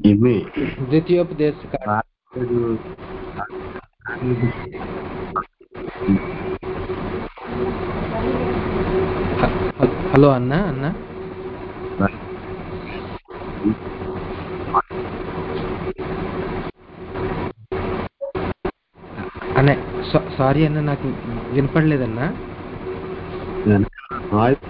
ఇవి ద్వితీయోపదేశ కాండం రాలేదు. హ- హ- హలో అన్న అన్న అన్న సా- సారీ అన్న నాకు వినపడలేదన్నా వాయిస్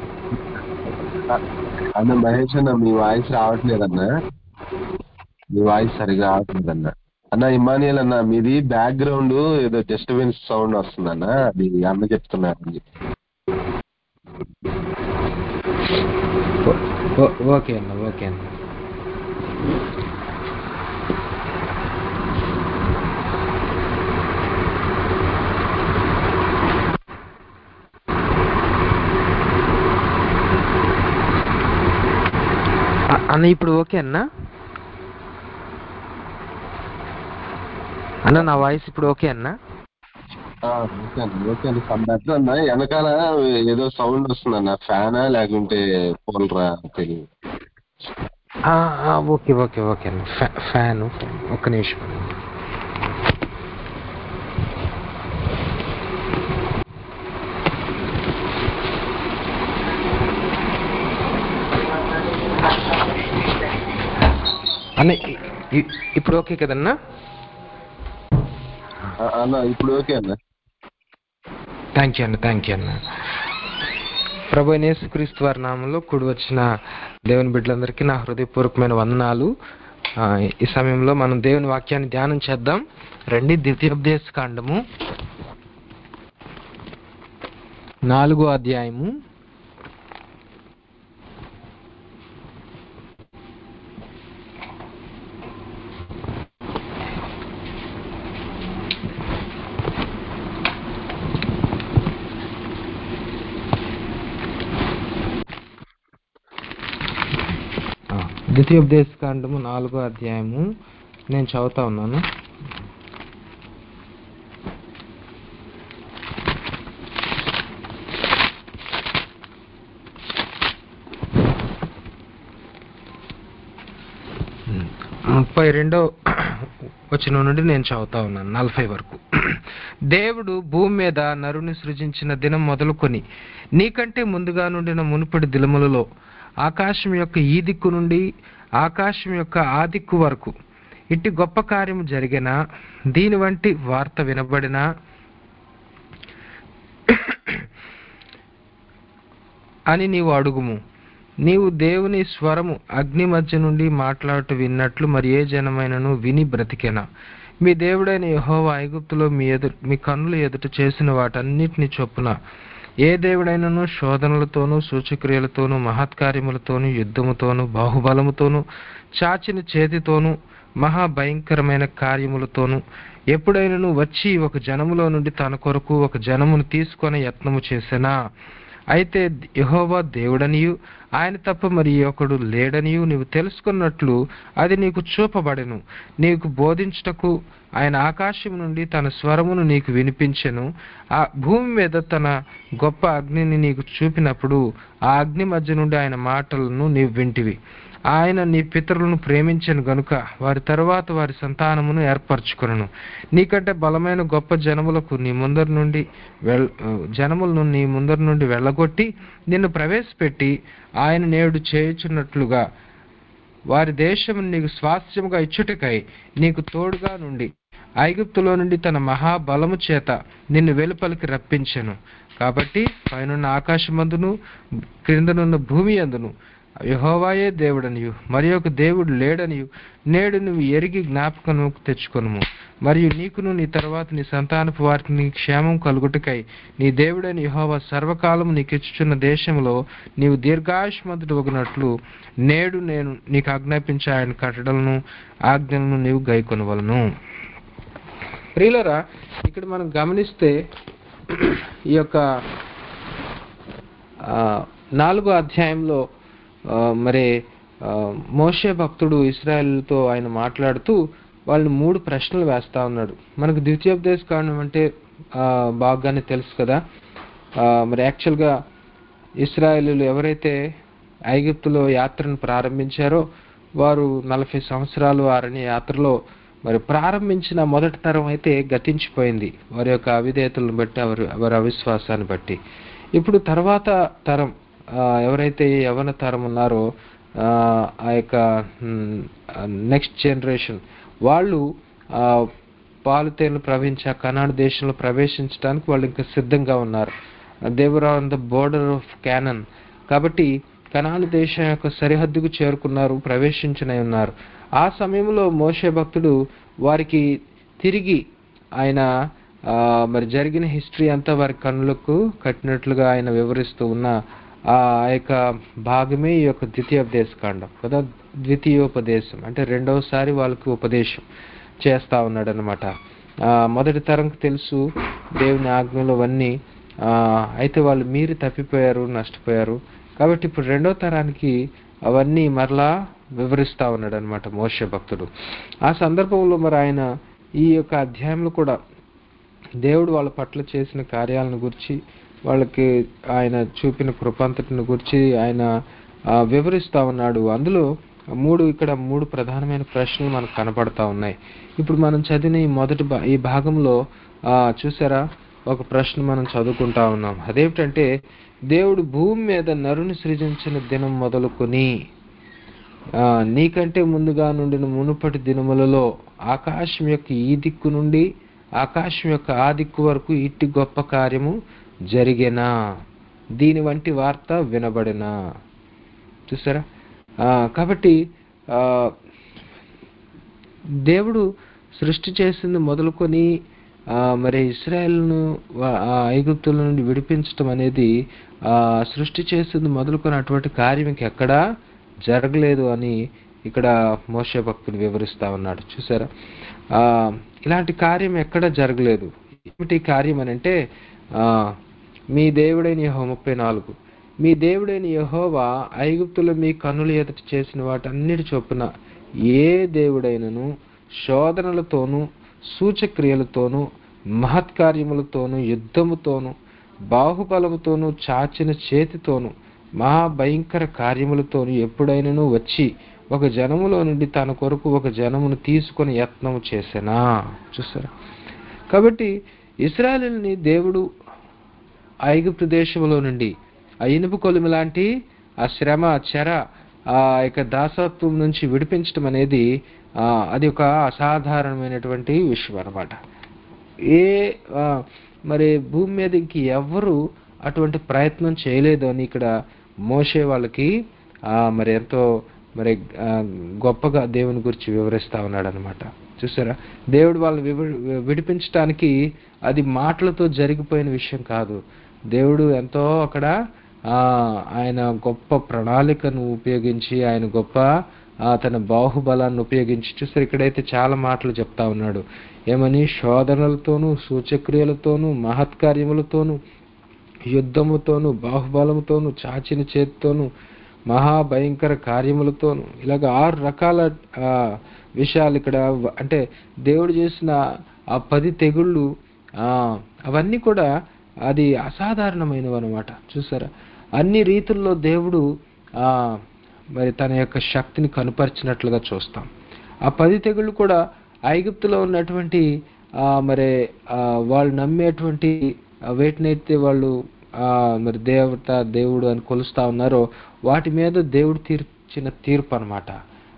అన్న మహేష్ అన్న మీ వాయిస్ రావట్లేదన్న మీ వాయిస్ సరిగా రావట్లేదన్న అన్న ఇమానియల్ అన్న మీది బ్యాక్గ్రౌండ్ ఏదో డిస్టర్బెన్స్ సౌండ్ వస్తుందన్న అది అన్న చెప్తున్నారు ఓ- ఓ- ఓకే అన్న ఓకే అన్న అ- అన్న ఇప్పుడు ఓకే అన్న అన్న నా వాయిస్ ఇప్పుడు ఓకే అన్న ఆ, ఓకే అన్న ఓకే అన్న సమ్ బెటర్ అన్న వెనకాల ఏదో సౌండ్ వస్తుందన్న ఫ్యానా లేకుంటే కూలరా తెలియదు ఆ, ఆ, ఓకే ఓకే ఓకే అన్న ఫ్యా- ఫ్యాను ఒక్క నిమిషం అన్న ఇ- ఇ- ఇప్పుడు ఓకే కదన్నా ఆ, అన్న ఇప్పుడు ఓకే అన్న థ్యాంక్ యూ అన్న థ్యాంక్ యూ అన్న ప్రభు యేసుక్రీస్తు వారి నామంలో కూడి వచ్చిన దేవుని బిడ్డలందరికీ నా హృదయపూర్వకమైన వందనాలు ఆ, ఈ సమయంలో మనం దేవుని వాక్యాన్ని ధ్యానం చేద్దాం రండి ద్వితీయోపదేశ కాండము నాలుగో అధ్యాయము ఆ, ద్వితీయోపదేశ కాండము నాలుగో అధ్యాయము నేను చదువుతా ఉన్నాను ముప్పై రెండో వచ్చిన నుండి నేను చదువుతా ఉన్నాను నలభై వరకు దేవుడు భూమి మీద నరుని సృజించిన దినం మొదలుకొని నీకంటే ముందుగా నుండిన మునుపటి దినములలో ఆకాశం యొక్క ఈ దిక్కు నుండి ఆకాశం యొక్క ఆ దిక్కు వరకు ఇట్టి గొప్ప కార్యము జరిగిన దీని వంటి వార్త వినబడిన అని నీవు అడుగుము నీవు దేవుని స్వరము అగ్ని మధ్య నుండి మాట్లాడుతూ విన్నట్లు మరి ఏ జనమైనను విని బ్రతికెనా మీ దేవుడైన యెహోవా ఐగుప్తులో మీ ఎదు మీ కన్నుల ఎదుట చేసిన వాటన్నిటిని చొప్పున ఏ దేవుడైనను శోధనలతోనూ సూచక్రియలతోనూ మహత్కార్యములతోనూ యుద్ధముతోనూ బాహుబలముతోనూ చాచిన చేతితోనూ మహాభయంకరమైన కార్యములతోనూ ఎప్పుడైనను వచ్చి ఒక జనములో నుండి తన కొరకు ఒక జనమును తీసుకొని యత్నము చేసెనా అయితే యెహోవా దేవుడనియు ఆయన తప్ప మరి ఒకడు లేడనియు నీవు తెలుసుకున్నట్లు అది నీకు చూపబడెను నీకు బోధించుటకు ఆయన ఆకాశం నుండి తన స్వరమును నీకు వినిపించెను ఆ భూమి మీద తన గొప్ప అగ్నిని నీకు చూపినప్పుడు ఆ అగ్ని మధ్య నుండి ఆయన మాటలను నీవు వింటివి ఆయన నీ పితరులను ప్రేమించను గనుక వారి తరువాత వారి సంతానమును ఏర్పరచుకొనను నీకంటే బలమైన గొప్ప జనములకు నీ ముందర నుండి వెల్ జనములను నీ ముందర నుండి వెళ్ళగొట్టి నిన్ను ప్రవేశపెట్టి ఆయన నేడు చేయుచున్నట్లుగా వారి దేశము నీకు స్వాస్థ్యముగా ఇచ్చుటకై నీకు తోడుగా నుండి ఐగుప్తులో నుండి తన మహాబలము చేత నిన్ను వెలుపలికి రప్పించెను కాబట్టి పైనున్న ఆకాశమందును క్రిందనున్న భూమి అందును యెహోవాయే దేవుడనియు మరి ఒక దేవుడు లేడనియు నేడు నువ్వు ఎరిగి జ్ఞాపకము తెచ్చుకొనుము మరియు నీకును నీ తర్వాత నీ సంతానపు వారికి నీ క్షేమం కలుగుటకై నీ దేవుడైన యెహోవా సర్వకాలము నీకు ఇచ్చుచున్న దేశంలో నీవు దీర్ఘాయుష్మంతుడు ఒకనట్లు నేడు నేను నీకు ఆజ్ఞాపించే ఆయన కట్టడలను ఆజ్ఞలను నీవు గైకొనవలను ప్రియులరా ఇక్కడ మనం గమనిస్తే ఈ యొక్క ఆ, నాలుగో అధ్యాయంలో ఆ, మరి ఆ, మోషే భక్తుడు ఇస్రాయల్తో ఆయన మాట్లాడుతూ వాళ్ళని మూడు ప్రశ్నలు వేస్తా ఉన్నాడు మనకు ద్వితీయోపదేశ కాండం అంటే ఆ, బాగానే తెలుసు కదా ఆ, మరి యాక్చువల్గా ఇస్రాయేలీలు ఎవరైతే ఐగుప్తులో యాత్రను ప్రారంభించారో వారు నలభై సంవత్సరాలు అరణ్య యాత్రలో మరి ప్రారంభించిన మొదటి తరం అయితే గతించిపోయింది వారి యొక్క అవిధేయతలను బట్టి వారి వారి అవిశ్వాసాన్ని బట్టి ఇప్పుడు తర్వాత తరం ఆ, ఎవరైతే యవన తరం ఉన్నారో ఆ, ఆ యొక్క నెక్స్ట్ జనరేషన్ వాళ్ళు ఆ, పాలు తేనెలు ప్రవహించే ఆ కనాడు దేశంలో ప్రవేశించడానికి వాళ్ళు ఇంకా సిద్ధంగా ఉన్నారు they were on the border of Canaan కాబట్టి కనాను దేశం యొక్క సరిహద్దుకు చేరుకున్నారు ప్రవేశించనై ఉన్నారు ఆ సమయంలో మోషే భక్తుడు వారికి తిరిగి ఆయన ఆ, మరి జరిగిన హిస్టరీ అంతా వారి కన్నులకు కట్టినట్లుగా ఆయన వివరిస్తూ ఉన్న ఆ యొక్క భాగమే ఈ యొక్క ద్వితీయోపదేశ కాండం కదా ద్వితీయోపదేశం అంటే రెండవసారి వాళ్ళకి ఉపదేశం చేస్తా ఉన్నాడు అనమాట మొదటి తరంకు తెలుసు దేవుని ఆజ్ఞలు అవన్నీ ఆ, అయితే వాళ్ళు మీరి తప్పిపోయారు నష్టపోయారు కాబట్టి ఇప్పుడు రెండో తరానికి అవన్నీ మరలా వివరిస్తా ఉన్నాడు అనమాట మోస భక్తుడు ఆ సందర్భంలో మరి ఆయన ఈ యొక్క అధ్యాయంలో కూడా దేవుడు వాళ్ళ పట్ల చేసిన కార్యాలను గురించి వాళ్ళకి ఆయన చూపిన కృపంతటిని గురించి ఆయన ఆ, వివరిస్తా ఉన్నాడు అందులో మూడు ఇక్కడ మూడు ప్రధానమైన ప్రశ్నలు మనకు కనపడతా ఉన్నాయి ఇప్పుడు మనం చదివిన ఈ మొదటి భా- ఈ భాగంలో ఆ, చూసారా ఒక ప్రశ్న మనం చదువుకుంటా ఉన్నాం అదేమిటంటే దేవుడు భూమి మీద నరుని సృజించిన దినం మొదలుకొని ఆ, నీకంటే ముందుగా నుండిన మునుపటి దినములలో ఆకాశం యొక్క ఈ దిక్కు నుండి ఆకాశం యొక్క ఆ దిక్కు వరకు ఇట్టి గొప్ప కార్యము జరిగేనా దీని వంటి వార్త వినబడినా చూసారా ఆ, కాబట్టి ఆ, దేవుడు సృష్టి చేసింది మొదలుకొని ఆ, మరి ఇస్రాయల్ను వా- ఆ ఐగుప్తుల నుండి విడిపించటం అనేది ఆ, సృష్టి చేసింది మొదలుకొని అటువంటి కార్యం ఇంకెక్కడా జరగలేదు అని ఇక్కడ మోసే భక్తుడు వివరిస్తా ఉన్నాడు చూసారా ఆ, ఇలాంటి కార్యం ఎక్కడ జరగలేదు ఏమిటి కార్యం అని అంటే ఆ, మీ దేవుడైన యెహోవా ముప్పై నాలుగు మీ దేవుడైన యెహోవా ఐగుప్తులో మీ కన్నుల ఎదుట చేసిన వాటన్నిటి చొప్పున ఏ దేవుడైనను శోధనలతోనూ సూచక్రియలతోనూ మహత్కార్యములతోనూ యుద్ధముతోనూ బాహుబలముతోనూ చాచిన చేతితోనూ మహాభయంకర కార్యములతోనూ ఎప్పుడైనను వచ్చి ఒక జనములో నుండి తన కొరకు ఒక జనమును తీసుకొని యత్నము చేసెనా చూసారా కాబట్టి ఇస్రాయలుని దేవుడు ఐగుప్తు దేశంలో నుండి ఆ ఇనుపు కొలిమి లాంటి ఆ శ్రమ చెర ఆ యొక్క దాసత్వం నుంచి విడిపించడం అనేది ఆ, అది ఒక అసాధారణమైనటువంటి విషయం అన్నమాట ఏ ఆ, మరి భూమి మీద ఇంక ఎవ్వరు అటువంటి ప్రయత్నం చేయలేదు అని ఇక్కడ మోసే వాళ్ళకి ఆ, మరి ఎంతో మరి ఆ, గొప్పగా దేవుని గురించి వివరిస్తా ఉన్నాడు అనమాట చూసారా దేవుడు వాళ్ళని వివ- విడిపించడానికి అది మాటలతో జరిగిపోయిన విషయం కాదు దేవుడు ఎంతో అక్కడ ఆ, ఆయన గొప్ప ప్రణాళికను ఉపయోగించి ఆయన గొప్ప ఆ, తన బాహుబలాన్ని ఉపయోగించి చూసారు ఇక్కడైతే చాలా మాటలు చెప్తా ఉన్నాడు ఏమని శోధనలతోనూ సూచక్రియలతోనూ మహత్కార్యములతోనూ యుద్ధముతోను బాహుబలముతోను చాచిన చేతితోను మహాభయంకర కార్యములతోను ఇలాగ ఆరు రకాల ఆ, విషయాలు ఇక్కడ వ- అంటే దేవుడు చేసిన ఆ పది తెగుళ్ళు ఆ, అవన్నీ కూడా అది అసాధారణమైనవి అనమాట చూసారా అన్ని రీతుల్లో దేవుడు ఆ, మరి తన యొక్క శక్తిని కనుపరిచినట్లుగా చూస్తాం ఆ పది తెగుళ్ళు కూడా ఐగుప్తులో ఉన్నటువంటి ఆ, మరి ఆ, వాళ్ళు నమ్మేటువంటి ఆ, వేటినైతే వాళ్ళు ఆ, మరి దేవత దేవుడు అని కొలుస్తా ఉన్నారో వాటి మీద దేవుడు తీర్చిన తీర్పు అనమాట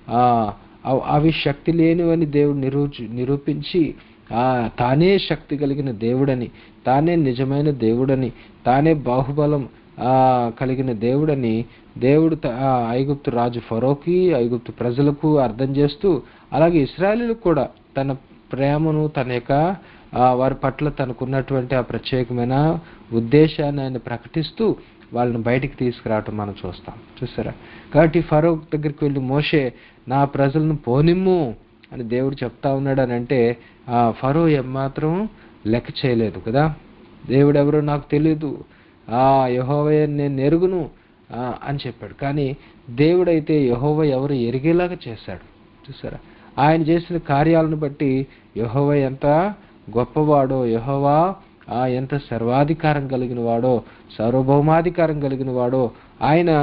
అవి శక్తి లేనివని దేవుడు నిరూచి నిరూపించి ఆ, తానే శక్తి కలిగిన దేవుడని తానే నిజమైన దేవుడని తానే బాహుబలం ఆ, కలిగిన దేవుడని దేవుడు త- ఆ, ఐగుప్తు రాజు ఫరోకి ఐగుప్తు ప్రజలకు అర్థం చేస్తూ అలాగే ఇస్రాయలీలకు కూడా తన ప్రేమను తన యొక్క ఆ, వారి పట్ల తనకున్నటువంటి ఆ ప్రత్యేకమైన ఉద్దేశాన్ని ఆయన ప్రకటిస్తూ వాళ్ళని బయటికి తీసుకురావటం మనం చూస్తాం చూసారా కాబట్టి ఫరో దగ్గరికి వెళ్ళి మోషే నా ప్రజలను పోనిమ్ము అని దేవుడు చెప్తా ఉన్నాడు అని అంటే ఆ ఫరో ఏమాత్రం లెక్క చేయలేదు కదా దేవుడు ఎవరో నాకు తెలియదు ఆ యహోవయ నేను ఎరుగును ఆ, అని చెప్పాడు కానీ దేవుడైతే యహోవ ఎవరు ఎరిగేలాగా చేశాడు చూసారా ఆయన చేసిన కార్యాలను బట్టి యహోవ ఎంత గొప్పవాడో యహోవా ఆ ఎంత సర్వాధికారం కలిగిన వాడో సార్వభౌమాధికారం కలిగిన వాడో ఆయన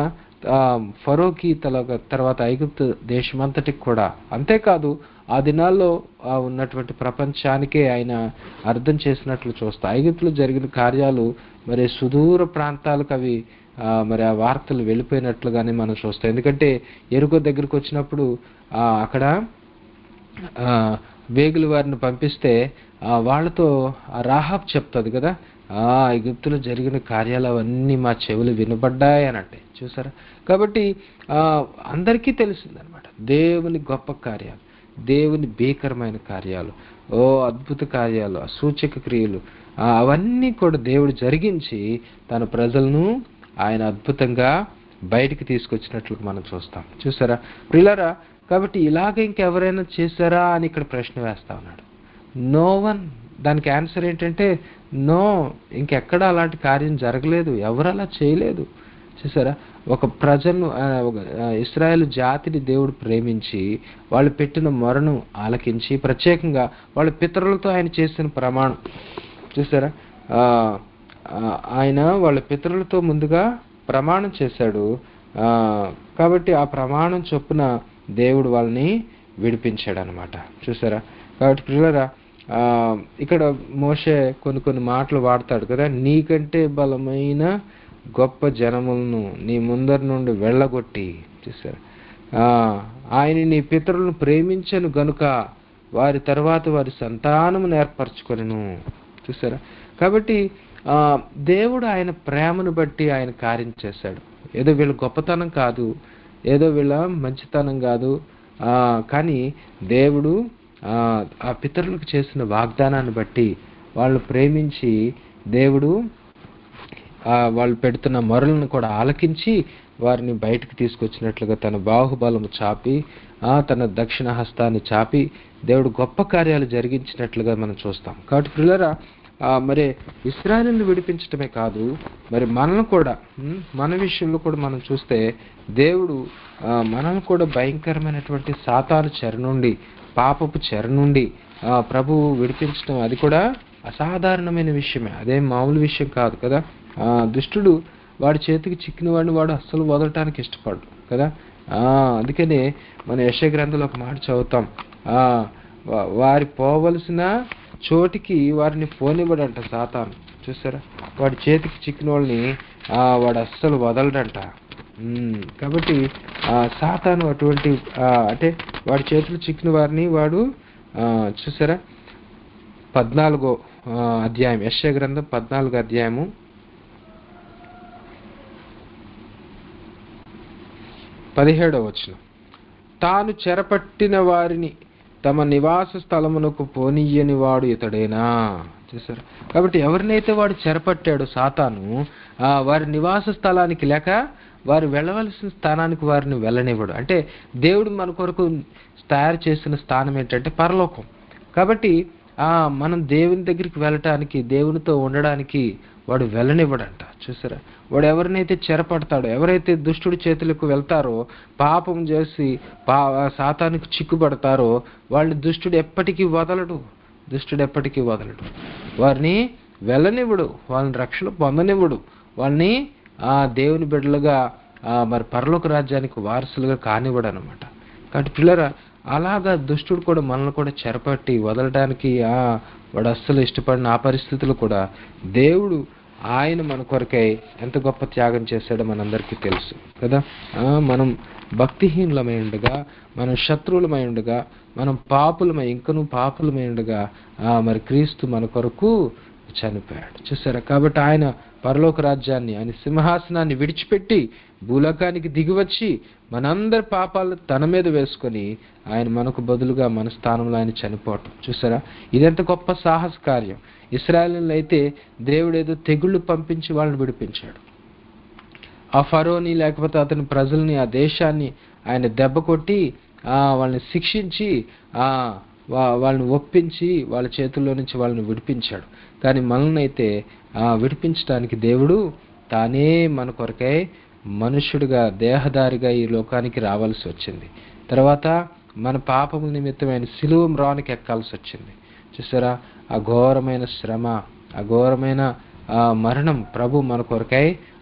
ఆ, ఫరోకి తల తర్వాత ఐగుప్తు దేశమంతటికి కూడా అంతేకాదు ఆ దినాల్లో ఆ ఉన్నటువంటి ప్రపంచానికే ఆయన అర్థం చేసినట్లు చూస్తా ఐగుప్తులో జరిగిన కార్యాలు మరి సుదూర ప్రాంతాలకు అవి ఆ, మరి ఆ వార్తలు వెళ్ళిపోయినట్లుగానే మనం చూస్తాం ఎందుకంటే ఎరుకో దగ్గరికి వచ్చినప్పుడు ఆ, అక్కడ ఆ, వేగుల వారిని పంపిస్తే ఆ, వాళ్ళతో ఆ రాహాబ్ చెప్తుంది కదా ఆ ఐగుప్తులో జరిగిన కార్యాలు అవన్నీ మా చెవులు వినబడ్డాయి అని అంటే చూసారా కాబట్టి ఆ, అందరికీ తెలిసిందనమాట దేవుని గొప్ప కార్యాలు దేవుని భీకరమైన కార్యాలు ఓ అద్భుత కార్యాలు ఆ సూచక క్రియలు ఆ, అవన్నీ కూడా దేవుడు జరిగించి తన ప్రజలను ఆయన అద్భుతంగా బయటికి తీసుకొచ్చినట్లు మనం చూస్తాం చూసారా ప్రిలరా కాబట్టి ఇలాగ ఇంకెవరైనా చేశారా అని ఇక్కడ ప్రశ్న వేస్తా ఉన్నాడు నో వన్ దానికి ఆన్సర్ ఏంటంటే నో ఇంకెక్కడ అలాంటి కార్యం జరగలేదు ఎవరు అలా చేయలేదు చూసారా ఒక ప్రజలను ఆ, ఒక ఆ, ఇస్రాయేల్ జాతిని దేవుడు ప్రేమించి వాళ్ళు పెట్టిన మొరను ఆలకించి ప్రత్యేకంగా వాళ్ళ పితరులతో ఆయన చేసిన ప్రమాణం చూసారా ఆ, ఆ, ఆయన వాళ్ళ పితరులతో ముందుగా ప్రమాణం చేశాడు ఆ, కాబట్టి ఆ ప్రమాణం చొప్పున దేవుడు వాళ్ళని విడిపించాడు అనమాట చూసారా కాబట్టి పిల్లరా ఆ, ఇక్కడ మోషే కొన్ని కొన్ని మాటలు వాడతాడు కదా నీకంటే బలమైన గొప్ప జనములను నీ ముందర నుండి వెళ్ళగొట్టి చూసారా ఆ, ఆయన నీ పితరులను ప్రేమించను గనుక వారి తర్వాత వారి సంతానమును ఏర్పరచుకొనెను చూసారా కాబట్టి ఆ, దేవుడు ఆయన ప్రేమను బట్టి ఆయన కార్యం చేశాడు ఏదో వీళ్ళ గొప్పతనం కాదు ఏదో వీళ్ళ మంచితనం కాదు ఆ, కానీ దేవుడు ఆ, ఆ పితరులకు చేసిన వాగ్దానాన్ని బట్టి వాళ్ళు ప్రేమించి దేవుడు ఆ, వాళ్ళు పెడుతున్న మొరలను కూడా ఆలకించి వారిని బయటకు తీసుకొచ్చినట్లుగా తన బాహుబలము చాపి ఆ, తన దక్షిణ హస్తాన్ని చాపి దేవుడు గొప్ప కార్యాలు జరిగించినట్లుగా మనం చూస్తాం కాబట్టి పిల్లరా ఆ, మరి ఇస్రాయల్ని విడిపించడమే కాదు మరి మనల్ని కూడా ఉమ్, మన విషయంలో కూడా మనం చూస్తే దేవుడు ఆ, మనల్ని కూడా భయంకరమైనటువంటి సాతాను చెర నుండి పాపపు చెర నుండి ఆ, ప్రభువు విడిపించడం అది కూడా అసాధారణమైన విషయమే అదేం మామూలు విషయం కాదు కదా ఆ, దుష్టుడు వాడి చేతికి చిక్కిన వాడిని వాడు అస్సలు వదలటానికి ఇష్టపడు కదా ఆ, అందుకనే మన యశ గ్రంథంలో ఒక మాట చదువుతాం ఆ, వా- వారి పోవలసిన చోటికి వారిని పోనివ్వడంట సాతాను చూసారా వాడి చేతికి చిక్కిన వాళ్ళని ఆ, వాడు అస్సలు వదలడంట ఉమ్, కాబట్టి ఆ, సాతాను అటువంటి ఆ, అంటే వాడి చేతులు చిక్కిన వారిని వాడు ఆ, చూసారా పద్నాలుగో ఆ, అధ్యాయం యశ్య గ్రంథం పద్నాలుగో అధ్యాయము పదిహేడవ వచనం తాను చెరపట్టిన వారిని తమ నివాస స్థలమునకు పోనీయని వాడు ఇతడేనా చూసారు కాబట్టి ఎవరినైతే వాడు చెరపట్టాడో సాతాను ఆ, వారి నివాస స్థలానికి లేక వారు వెళ్ళవలసిన స్థానానికి వారిని వెళ్ళనివ్వడు అంటే దేవుడు మన కొరకు తయారు చేసిన స్థానం ఏంటంటే పరలోకం కాబట్టి ఆ మనం దేవుని దగ్గరికి వెళ్ళటానికి దేవునితో ఉండడానికి వాడు వెళ్ళనివ్వడంట చూసారా వాడు ఎవరినైతే చెరపడతాడో ఎవరైతే దుష్టుడి చేతులకు వెళ్తారో పాపం చేసి పా సాతానికి చిక్కుపడతారో వాళ్ళని దుష్టుడు ఎప్పటికీ వదలడు దుష్టుడు ఎప్పటికీ వదలడు వారిని వెళ్ళనివ్వడు వాళ్ళని రక్షణ పొందనివ్వడు వాళ్ళని ఆ దేవుని బిడ్డలుగా ఆ, మరి పరలోక రాజ్యానికి వారసులుగా కానివ్వడు అనమాట కాబట్టి పిల్లరా అలాగా దుష్టుడు కూడా మనల్ని కూడా చెరపట్టి వదలడానికి ఆ వాడు అస్సలు ఇష్టపడిన ఆ పరిస్థితులు కూడా దేవుడు ఆయన మన కొరకై ఎంత గొప్ప త్యాగం చేశాడో మనందరికీ తెలుసు కదా ఆ, మనం భక్తిహీనులమై ఉండగా మనం శత్రువులమై ఉండగా మనం పాపులమై ఇంకను పాపులమై ఉండగా ఆ, మరి క్రీస్తు మన కొరకు చనిపోయాడు చూసారా కాబట్టి ఆయన పరలోక రాజ్యాన్ని ఆయన సింహాసనాన్ని విడిచిపెట్టి భూలోకానికి దిగివచ్చి మనందరి పాపాలను తన మీద వేసుకొని ఆయన మనకు బదులుగా మన స్థానంలో ఆయన చనిపోవటం చూసారా ఇదెంత గొప్ప సాహస కార్యం ఇస్రాయల్ అయితే దేవుడు ఏదో తెగుళ్ళు పంపించి వాళ్ళని విడిపించాడు ఆ ఫరోని లేకపోతే అతని ప్రజల్ని ఆ దేశాన్ని ఆయన దెబ్బ కొట్టి ఆ వాళ్ళని శిక్షించి ఆ వా- వాళ్ళని ఒప్పించి వాళ్ళ చేతుల్లో నుంచి వాళ్ళని విడిపించాడు కానీ మనల్ని అయితే ఆ విడిపించడానికి దేవుడు తానే మన కొరకై మనుష్యుడిగా దేహదారిగా ఈ లోకానికి రావాల్సి వచ్చింది తర్వాత మన పాపముల నిమిత్తం ఆయన సిలువ మ్రానికి ఎక్కాల్సి వచ్చింది చూసారా ఆ ఘోరమైన శ్రమ ఆ ఘోరమైన ఆ మరణం ప్రభు మన కొరకై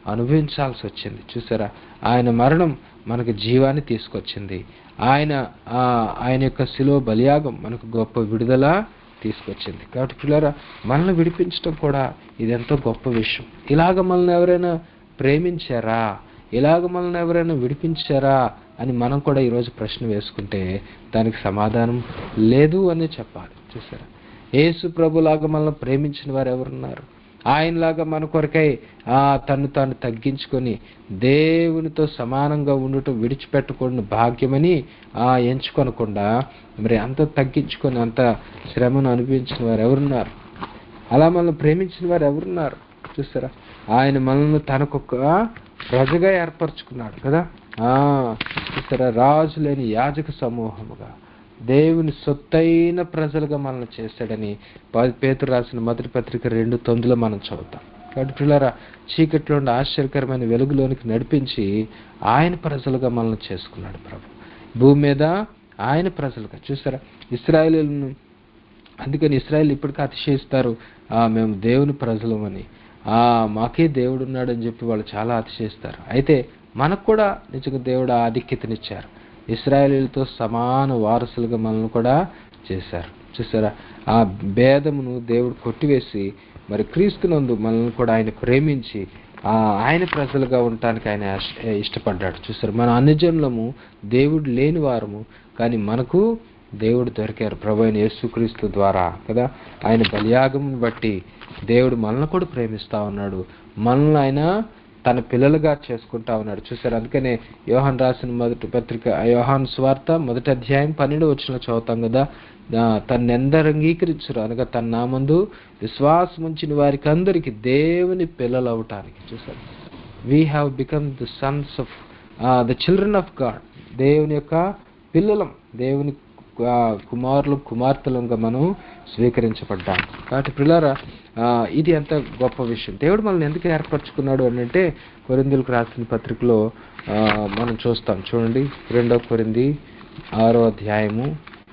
అనుభవించాల్సి వచ్చింది చూసారా ఆయన మరణం మనకు జీవాన్ని తీసుకొచ్చింది ఆయన ఆ, ఆయన యొక్క శిలువ బలియాగం మనకు గొప్ప విడుదల తీసుకొచ్చింది కాబట్టి పిల్లరా మనల్ని విడిపించడం కూడా ఇది ఎంతో గొప్ప విషయం ఇలాగ మనల్ని ఎవరైనా ప్రేమించారా ఇలాగ మనల్ని ఎవరైనా విడిపించారా అని మనం కూడా ఈరోజు ప్రశ్న వేసుకుంటే దానికి సమాధానం లేదు అని చెప్పాలి చూసారా యేసు ప్రభులాగా మనల్ని ప్రేమించిన వారు ఎవరున్నారు ఆయనలాగా మన కొరకై ఆ తను తాను తగ్గించుకొని దేవునితో సమానంగా ఉండటం విడిచిపెట్టకూడని భాగ్యమని ఆ ఎంచుకొనకుండా మరి అంత తగ్గించుకొని అంత శ్రమను అనుభవించిన వారు ఎవరున్నారు అలా మనల్ని ప్రేమించిన వారు ఎవరున్నారు చూస్తారా ఆయన మనల్ని తనకొక ప్రజగా ఏర్పరచుకున్నాడు కదా ఆ చూస్తారా రాజు లేని యాజక సమూహముగా దేవుని సొత్తైన ప్రజలుగా మనల్ని చేశాడని ప- పేతురు రాసిన మొదటి పత్రిక రెండు తొమ్మిదిలో మనం చదువుతాం కాబట్టి పిల్లరా చీకట్లో ఉండి ఆశ్చర్యకరమైన వెలుగులోనికి నడిపించి ఆయన ప్రజలుగా మనల్ని చేసుకున్నాడు ప్రభు భూమి మీద ఆయన ప్రజలుగా చూసారా ఇస్రాయేలీలను అందుకని ఇస్రాయల్ ఇప్పటికీ అతిశయిస్తారు ఆ మేము దేవుని ప్రజలమని ఆ మాకే దేవుడు ఉన్నాడని చెప్పి వాళ్ళు చాలా అతిశయిస్తారు అయితే మనకు కూడా నిజంగా దేవుడు ఆ ఆధిక్యతనిచ్చారు ఇస్రాయేలీలతో సమాన వారసులుగా మనల్ని కూడా చేశారు చూసారా ఆ భేదమును దేవుడు కొట్టివేసి మరి క్రీస్తునందు మనల్ని కూడా ఆయన ప్రేమించి ఆ ఆయన ప్రజలుగా ఉండటానికి ఆయన ఇష్ట- ఇష్టపడ్డాడు చూసారు మన అన్యజనులము దేవుడు లేని వారము కానీ మనకు దేవుడు దొరికారు ప్రభు అయిన యేసుక్రీస్తు ద్వారా కదా ఆయన బలియాగమును బట్టి దేవుడు మనల్ని కూడా ప్రేమిస్తా ఉన్నాడు మనల్ని ఆయన తన పిల్లలుగా చేసుకుంటా ఉన్నాడు చూసారు అందుకనే యోహాన్ రాసిన మొదటి పత్రిక యోహాన్ స్వార్త మొదటి అధ్యాయం పన్నెండు వచ్చిన చదువుతాం కదా ఆ, తన్నెందరు అంగీకరించరు అనగా తన నామందు విశ్వాసం ఉంచిన వారికి అందరికి దేవుని పిల్లలు అవటానికి చూసారు we have become the sons of the children of God దేవుని యొక్క పిల్లలం దేవుని ఆ, కుమారులు కుమార్తెలుగా మనం స్వీకరించబడ్డాం కాబట్టి పిల్లరా ఆ, ఇది ఎంత గొప్ప విషయం దేవుడు మనల్ని ఎందుకు ఏర్పరచుకున్నాడు అని అంటే కొరిందులకు రాసిన పత్రికలో ఆ, మనం చూస్తాం చూడండి రెండో కొరింది ఆరో అధ్యాయము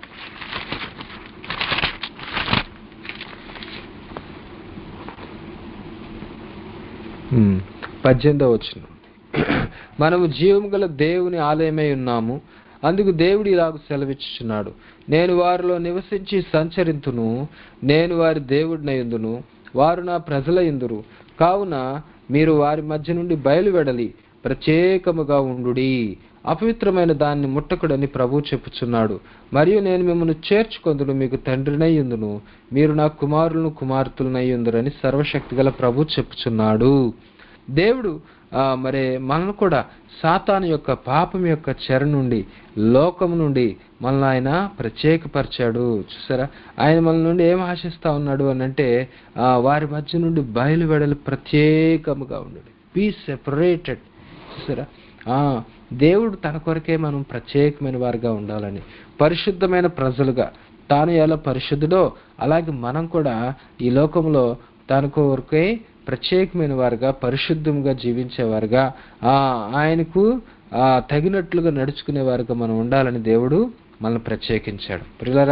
ఉమ్, పద్దెనిమిదో వచ్చిన మనము జీవము గల దేవుని ఆలయమై ఉన్నాము అందుకు దేవుడు ఇలాగ సెలవిచ్చుచున్నాడు నేను వారిలో నివసించి సంచరింతును నేను వారి దేవుడినయుందును వారు నా ప్రజల ఇందురు కావున మీరు వారి మధ్య నుండి బయలువెడలి ప్రత్యేకముగా ఉండుడి అపవిత్రమైన దాన్ని ముట్టకుడని ప్రభు చెప్పుచున్నాడు మరియు నేను మిమ్మల్ని చేర్చుకొందును మీకు తండ్రినయ్యుందును మీరు నా కుమారులను కుమార్తెలనయ్యుందురని సర్వశక్తిగల ప్రభు చెప్పుచున్నాడు దేవుడు ఆ, మరి మనల్ని కూడా సాతాను యొక్క పాపం యొక్క చెర నుండి లోకం నుండి మనల్ని ఆయన ప్రత్యేకపరిచాడు చూసారా ఆయన మన నుండి ఏం ఆశిస్తా ఉన్నాడు అని అంటే ఆ, వారి మధ్య నుండి బయలువెడలు ప్రత్యేకముగా ఉండడు బీ సెపరేటెడ్ చూసారా ఆ, దేవుడు తన కొరకే మనం ప్రత్యేకమైన వారిగా ఉండాలని పరిశుద్ధమైన ప్రజలుగా తాను ఎలా పరిశుద్ధుడో అలాగే మనం కూడా ఈ లోకంలో తన కొరకే ప్రత్యేకమైన వారుగా పరిశుద్ధంగా జీవించేవారుగా ఆ ఆయనకు ఆ తగినట్లుగా నడుచుకునే వారుగా మనం ఉండాలని దేవుడు మనల్ని ప్రత్యేకించాడు ప్రియులరా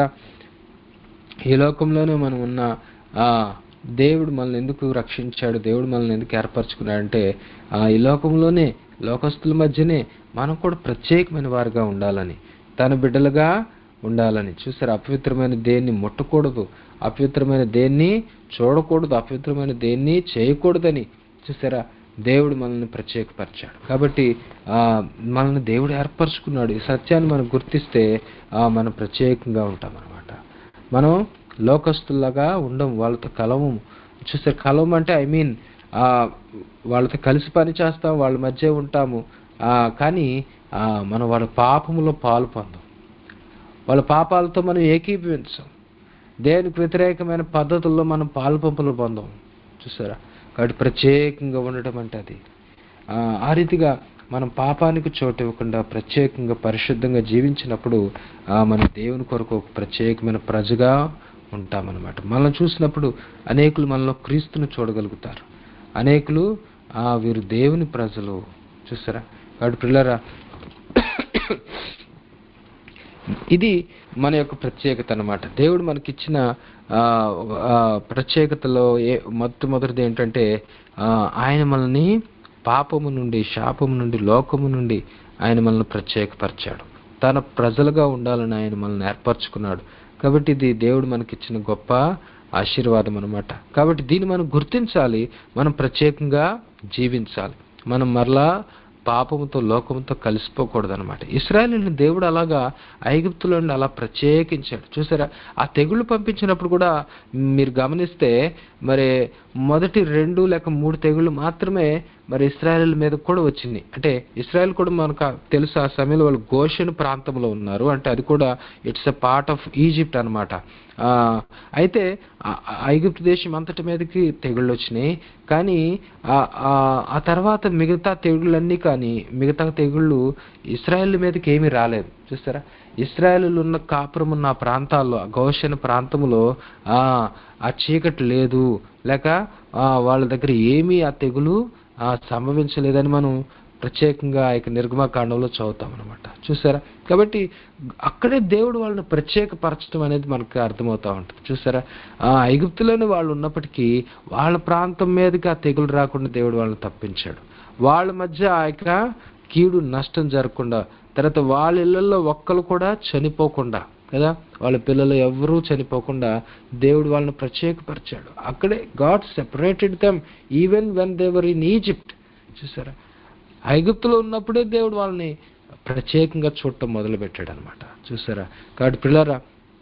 ఈ లోకంలోనే మనం ఉన్న ఆ దేవుడు మనల్ని ఎందుకు రక్షించాడు దేవుడు మనల్ని ఎందుకు ఏర్పరచుకున్నాడంటే ఆ ఈ లోకంలోనే లోకస్తుల మధ్యనే మనం కూడా ప్రత్యేకమైన వారుగా ఉండాలని తన బిడ్డలుగా ఉండాలని చూసారు అపవిత్రమైన దేన్ని ముట్టకూడదు అపవిత్రమైన దేన్ని చూడకూడదు అపవిత్రమైన దేన్ని చేయకూడదని చూసారా దేవుడు మనల్ని ప్రత్యేకపరిచాడు కాబట్టి ఆ మనల్ని దేవుడు ఏర్పరచుకున్నాడు ఈ సత్యాన్ని మనం గుర్తిస్తే ఆ మనం ప్రత్యేకంగా ఉంటాం అనమాట మనం లోకస్తుల్లాగా ఉండం వాళ్ళతో కలవము చూసారు కలవం అంటే ఐ మీన్ వాళ్ళతో కలిసి పని చేస్తాం వాళ్ళ మధ్య ఉంటాము ఆ, కానీ ఆ, మనం వాళ్ళ పాపములో పాలు పొందాం వాళ్ళ పాపాలతో మనం ఏకీభవించాం దేవునికి వ్యతిరేకమైన పద్ధతుల్లో మనం పాలు పంపులు పొందాం చూసారా కాబట్టి ప్రత్యేకంగా ఉండటం అంటే అది ఆ, ఆ రీతిగా మనం పాపానికి చోటు ఇవ్వకుండా ప్రత్యేకంగా పరిశుద్ధంగా జీవించినప్పుడు ఆ, మన దేవుని కొరకు ఒక ప్రత్యేకమైన ప్రజగా ఉంటామన్నమాట మనల్ని చూసినప్పుడు అనేకులు మనలో క్రీస్తును చూడగలుగుతారు అనేకులు ఆ వీరు దేవుని ప్రజలు చూసారా కాబట్టి పిల్లరా ఇది మన యొక్క ప్రత్యేకత అన్నమాట దేవుడు మనకిచ్చిన ఆ, ఆ, ప్రత్యేకతలో ఏ మొట్టమొదటిది ఏంటంటే ఆ, ఆయన మనల్ని పాపము నుండి శాపము నుండి లోకము నుండి ఆయన మనల్ని ప్రత్యేకపరిచాడు తన ప్రజలుగా ఉండాలని ఆయన మనల్ని ఏర్పరచుకున్నాడు కాబట్టి ఇది దేవుడు మనకిచ్చిన గొప్ప ఆశీర్వాదం అనమాట కాబట్టి దీన్ని మనం గుర్తించాలి మనం ప్రత్యేకంగా జీవించాలి మనం మరలా పాపముతో లోకముతో కలిసిపోకూడదు అనమాట ఇస్రాయలీని దేవుడు అలాగా ఐగుప్తులో నుండి అలా ప్రత్యేకించాడు చూసారా ఆ తెగుళ్ళు పంపించినప్పుడు కూడా మీరు గమనిస్తే మరి మొదటి రెండు లేక మూడు తెగుళ్ళు మాత్రమే మరి ఇస్రాయల్ మీద కూడా వచ్చింది అంటే ఇస్రాయల్ కూడా మనకు తెలుసు ఆ సమయంలో వాళ్ళు గోషన్ ప్రాంతంలో ఉన్నారు అంటే అది కూడా it's a part of Egypt అనమాట అయితే ఆ- ఆ ఐగుప్తు దేశం అంతటి మీదకి తెగుళ్ళు వచ్చినాయి కానీ ఆ- ఆ- ఆ తర్వాత మిగతా తెగుళ్ళన్నీ కానీ మిగతా తెగుళ్ళు ఇస్రాయల్ మీదకి ఏమీ రాలేదు చూస్తారా ఇస్రాయల్ ఉన్న కాపురం ఉన్న ఆ ప్రాంతాల్లో ఆ గోషన్ ప్రాంతంలో ఆ ఆ చీకటి లేదు లేక ఆ, వాళ్ళ దగ్గర ఏమీ ఆ తెగులు ఆ, సంభవించలేదని మనం ప్రత్యేకంగా ఆ యొక్క నిర్గమకాండంలో చదువుతాం అనమాట చూసారా కాబట్టి అక్కడే దేవుడు వాళ్ళని ప్రత్యేకపరచడం అనేది మనకు అర్థమవుతా ఉంటుంది చూసారా ఆ ఐగుప్తులోని వాళ్ళు ఉన్నప్పటికీ వాళ్ళ ప్రాంతం మీదకి ఆ తెగులు రాకుండా దేవుడు వాళ్ళని తప్పించాడు వాళ్ళ మధ్య ఆ యొక్క కీడు నష్టం జరగకుండా తర్వాత వాళ్ళ ఇళ్లలో ఒక్కరు కూడా చనిపోకుండా కదా వాళ్ళ పిల్లలు ఎవరూ చనిపోకుండా దేవుడు వాళ్ళని ప్రత్యేకపరిచాడు అక్కడే God separated them even when they were in Egypt చూసారా ఐగుప్తులో ఉన్నప్పుడే దేవుడు వాళ్ళని ప్రత్యేకంగా చూడటం మొదలు పెట్టాడు అనమాట చూసారా కాబట్టి పిల్లరా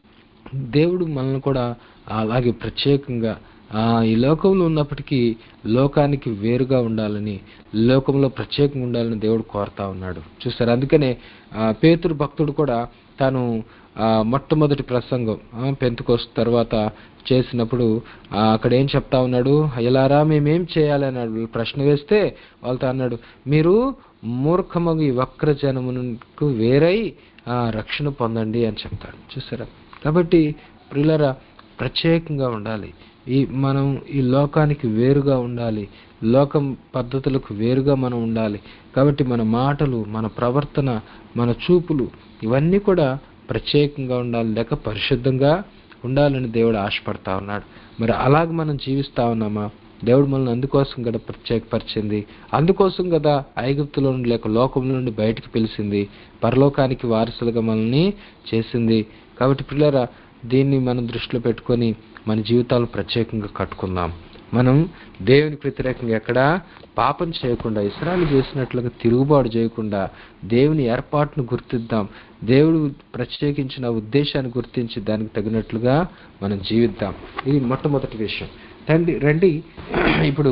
దేవుడు మనల్ని కూడా అలాగే ప్రత్యేకంగా ఆ, ఈ లోకంలో ఉన్నప్పటికీ లోకానికి వేరుగా ఉండాలని లోకంలో ప్రత్యేకంగా ఉండాలని దేవుడు కోరుతా ఉన్నాడు చూసారు అందుకనే ఆ, పేతురు భక్తుడు కూడా తాను ఆ, మొట్టమొదటి ప్రసంగం పెంతుకోస్ తర్వాత చేసినప్పుడు ఆ, అక్కడ ఏం చెప్తా ఉన్నాడు ఎలారా మేమేం చేయాలి అన్నాడు ప్రశ్న వేస్తే వాళ్ళతో అన్నాడు మీరు మూర్ఖమగు ఈ వక్ర జనమునకు వేరై ఆ, రక్షణ పొందండి అని చెప్తాడు చూసారా కాబట్టి ప్రియులరా ప్రత్యేకంగా ఉండాలి ఈ మనం ఈ లోకానికి వేరుగా ఉండాలి లోకం పద్ధతులకు వేరుగా మనం ఉండాలి కాబట్టి మన మాటలు మన ప్రవర్తన మన చూపులు ఇవన్నీ కూడా ప్రత్యేకంగా ఉండాలి లేక పరిశుద్ధంగా ఉండాలని దేవుడు ఆశపడతా ఉన్నాడు మరి అలాగ మనం జీవిస్తా ఉన్నామా దేవుడు మనల్ని అందుకోసం కదా ప్రత్యేకపరిచింది అందుకోసం కదా ఐగుప్తులో నుండి లేక లోకం నుండి బయటికి పిలిచింది పరలోకానికి వారసులుగా మనల్ని చేసింది కాబట్టి పిల్లరా దీన్ని మనం దృష్టిలో పెట్టుకొని మన జీవితాలు ప్రత్యేకంగా కట్టుకుందాం మనం దేవునికి వ్యతిరేకంగా ఎక్కడ పాపం చేయకుండా ఇస్రాయలు చేసినట్లుగా తిరుగుబాటు చేయకుండా దేవుని ఏర్పాటును గుర్తిద్దాం దేవుడు ప్రత్యేకించిన ఉద్దేశాన్ని గుర్తించి దానికి తగినట్లుగా మనం జీవిద్దాం ఇది మొట్టమొదటి విషయం తండ్రి రండి ఇప్పుడు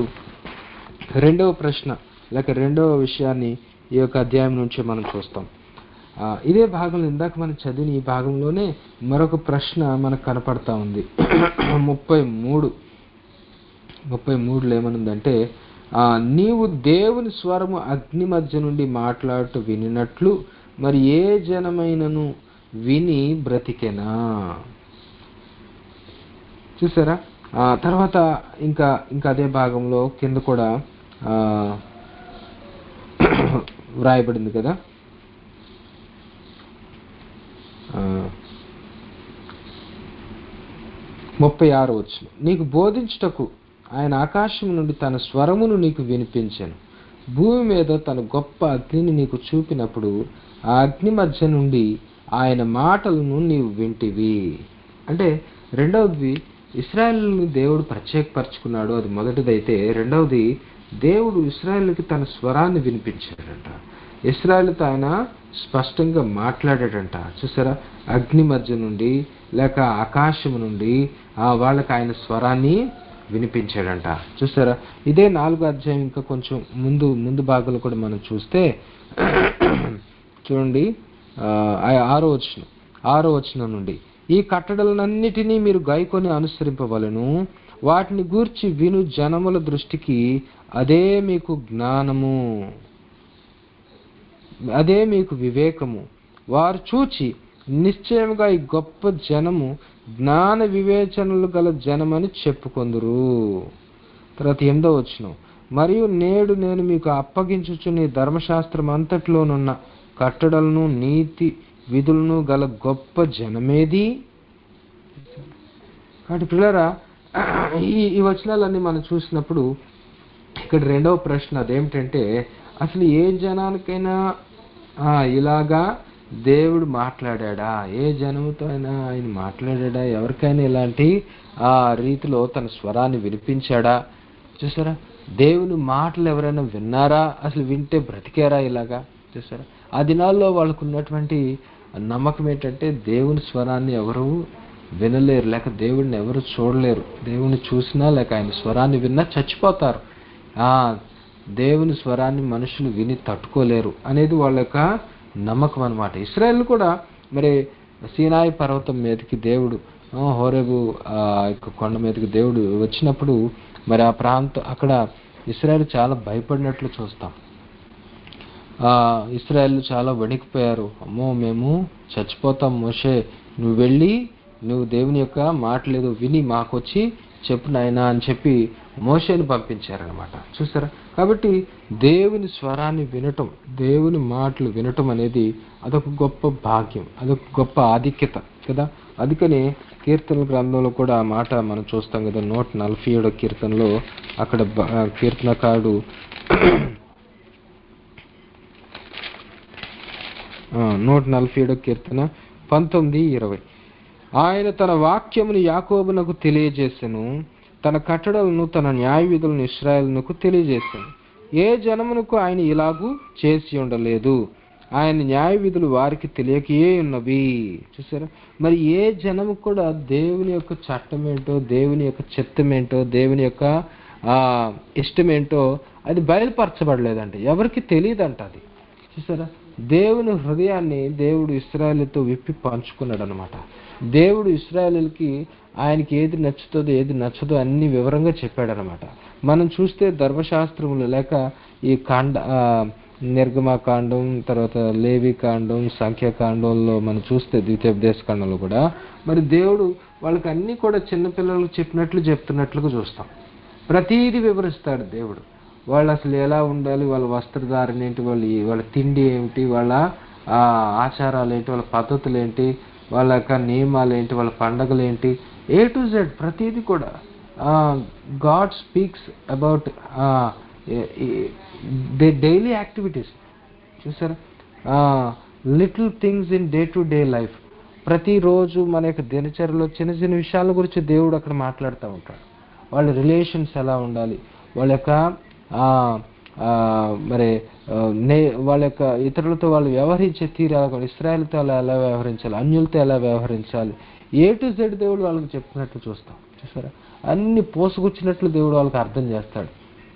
రెండవ ప్రశ్న లేక రెండవ విషయాన్ని ఈ యొక్క అధ్యాయం నుంచి మనం చూస్తాం ఆ, ఇదే భాగంలో ఇందాక మనం చదివిన ఈ భాగంలోనే మరొక ప్రశ్న మనకు కనపడతా ఉంది ముప్పై మూడు ముప్పై మూడులో ఏమనుందంటే ఆ, నీవు దేవుని స్వరము అగ్ని మధ్య నుండి మాట్లాడుతూ వినినట్లు మరి ఏ జనమైనను విని బ్రతికెనా చూసారా ఆ తర్వాత ఇంకా ఇంకా అదే భాగంలో కింద కూడా ఆ, వ్రాయబడింది కదా ఆ, ముప్పై ఆరు వచ్చిన నీకు బోధించుటకు ఆయన ఆకాశం నుండి తన స్వరమును నీకు వినిపించాను భూమి మీద తన గొప్ప అగ్నిని నీకు చూపినప్పుడు ఆ అగ్ని మధ్య నుండి ఆయన మాటలను నీవు వింటివి అంటే రెండవది ఇస్రాయల్ని దేవుడు ప్రత్యేకపరచుకున్నాడు అది మొదటిదైతే రెండవది దేవుడు ఇస్రాయల్కి తన స్వరాన్ని వినిపించాడంట ఇస్రాయల్తో ఆయన స్పష్టంగా మాట్లాడాడంట చూసారా అగ్ని మధ్య నుండి లేక ఆకాశం నుండి ఆ వాళ్ళకి ఆయన స్వరాన్ని వినిపించాడంట చూసారా ఇదే నాలుగో అధ్యాయం ఇంకా కొంచెం ముందు ముందు భాగంలో కూడా మనం చూస్తే చూడండి ఆ, ఆ ఆరో వచనం ఆరో వచనం నుండి ఈ కట్టడలన్నిటినీ మీరు గైకొని అనుసరింపవలను వాటిని గూర్చి విను జనముల దృష్టికి అదే మీకు జ్ఞానము అదే మీకు వివేకము వారు చూచి నిశ్చయముగా ఈ గొప్ప జనము జ్ఞాన వివేచనలు గల జనమని చెప్పుకొందురు తర్వాత ఎనిమిదో వచ్చును మరియు నేడు నేను మీకు అప్పగించుచున్న ఈ ధర్మశాస్త్రం అంతట్లోనున్న కట్టడలను నీతి విధులను గల గొప్ప జనమేది కాబట్టి పిల్లరా ఈ ఈ వచనాలన్నీ మనం చూసినప్పుడు ఇక్కడ రెండవ ప్రశ్న అదేమిటంటే అసలు ఏ జనానికైనా ఆ, ఇలాగా దేవుడు మాట్లాడా ఏ జనముతో అయినా ఆయన మాట్లాడా ఎవరికైనా ఇలాంటి ఆ రీతిలో తన స్వరాన్ని వినిపించాడా చూసారా దేవుని మాటలు ఎవరైనా విన్నారా అసలు వింటే బ్రతికారా ఇలాగా చూసారా ఆ దినాల్లో వాళ్ళకు ఉన్నటువంటి నమ్మకం ఏంటంటే దేవుని స్వరాన్ని ఎవరు వినలేరు లేక దేవుడిని ఎవరు చూడలేరు దేవుని చూసినా లేక ఆయన స్వరాన్ని విన్నా చచ్చిపోతారు ఆ దేవుని స్వరాన్ని మనుషులు విని తట్టుకోలేరు అనేది వాళ్ళ యొక్క నమ్మకం అనమాట ఇస్రాయల్ కూడా మరి సీనాయి పర్వతం మీదకి దేవుడు ఆ, హోరేబు ఆ యొక్క కొండ మీదకి దేవుడు వచ్చినప్పుడు మరి ఆ ప్రాంతం అక్కడ ఇస్రాయల్ చాలా భయపడినట్లు చూస్తాం ఆ ఇస్రాయల్ చాలా వణికిపోయారు అమ్మో మేము చచ్చిపోతాం మోషే నువ్వు వెళ్ళి నువ్వు దేవుని యొక్క మాటలేదు విని మాకొచ్చి చెప్పు నాయనా అని చెప్పి మోషేని పంపించారనమాట చూసారా కాబట్టి దేవుని స్వరాన్ని వినటం దేవుని మాటలు వినటం అనేది అదొక గొప్ప భాగ్యం అదొక గొప్ప ఆధిక్యత కదా అందుకని కీర్తన గ్రంథంలో కూడా ఆ మాట మనం చూస్తాం కదా నూట నలభై ఏడో కీర్తనలో అక్కడ బ- ఆ కీర్తనకారుడు ఆ, నూట నలభై ఏడో కీర్తన పంతొమ్మిది ఇరవై ఆయన తన వాక్యమును యాకోబునకు తెలియజేసెను తన కట్టడలను తన న్యాయ విధులను ఇస్రాయలునకు తెలియజేశాను ఏ జనమునకు ఆయన ఇలాగూ చేసి ఉండలేదు ఆయన న్యాయ విధులు వారికి తెలియకయే ఉన్నవి చూసారా మరి ఏ జనము కూడా దేవుని యొక్క చట్టం ఏంటో దేవుని యొక్క చిత్తం ఏంటో దేవుని యొక్క ఆ ఇష్టమేంటో అది బయలుపరచబడలేదంట ఎవరికి తెలియదంట అది చూసారా దేవుని హృదయాన్ని దేవుడు ఇస్రాయలీతో విప్పి పంచుకున్నాడు అనమాట దేవుడు ఇస్రాయలీలకి ఆయనకి ఏది నచ్చుతుందో ఏది నచ్చదో అన్ని వివరంగా చెప్పాడనమాట మనం చూస్తే ధర్మశాస్త్రములు లేక ఈ కాండ ఆ, నిర్గమకాండం తర్వాత లేవి కాండం సంఖ్యాకాండంలో మనం చూస్తే ద్వితీయోపదేశ కాండంలో కూడా మరి దేవుడు వాళ్ళకి అన్ని కూడా చిన్నపిల్లలకు చెప్పినట్లు చెప్తున్నట్లుగా చూస్తాం ప్రతీది వివరిస్తాడు దేవుడు వాళ్ళు అసలు ఎలా ఉండాలి వాళ్ళ వస్త్రధారణ ఏంటి వాళ్ళ వాళ్ళ తిండి ఏమిటి వాళ్ళ ఆ, ఆచారాలు ఏంటి వాళ్ళ పద్ధతులు ఏంటి వాళ్ళ యొక్క నియమాలు ఏంటి వాళ్ళ పండగలు ఏంటి ఏ టు జెడ్ ప్రతీది కూడా God speaks about the daily activities చూసారా little things in day to day life ప్రతిరోజు మన యొక్క దినచర్యలో చిన్న చిన్న విషయాల గురించి దేవుడు అక్కడ మాట్లాడుతూ ఉంటాడు వాళ్ళ రిలేషన్స్ ఎలా ఉండాలి వాళ్ళ యొక్క ఆ, ఆ, మరి ఆ, నే వాళ్ళ యొక్క ఇతరులతో వాళ్ళు వ్యవహరించే తీరు ఎలా ఉండాలి? ఇస్రాయల్తో అలా ఎలా వ్యవహరించాలి అన్యులతో ఎలా వ్యవహరించాలి ఏ టు జెడ్ దేవుడు వాళ్ళకి చెప్పినట్లు చూస్తాం చూసారా అన్ని పోసుకొచ్చినట్లు దేవుడు వాళ్ళకి అర్థం చేస్తాడు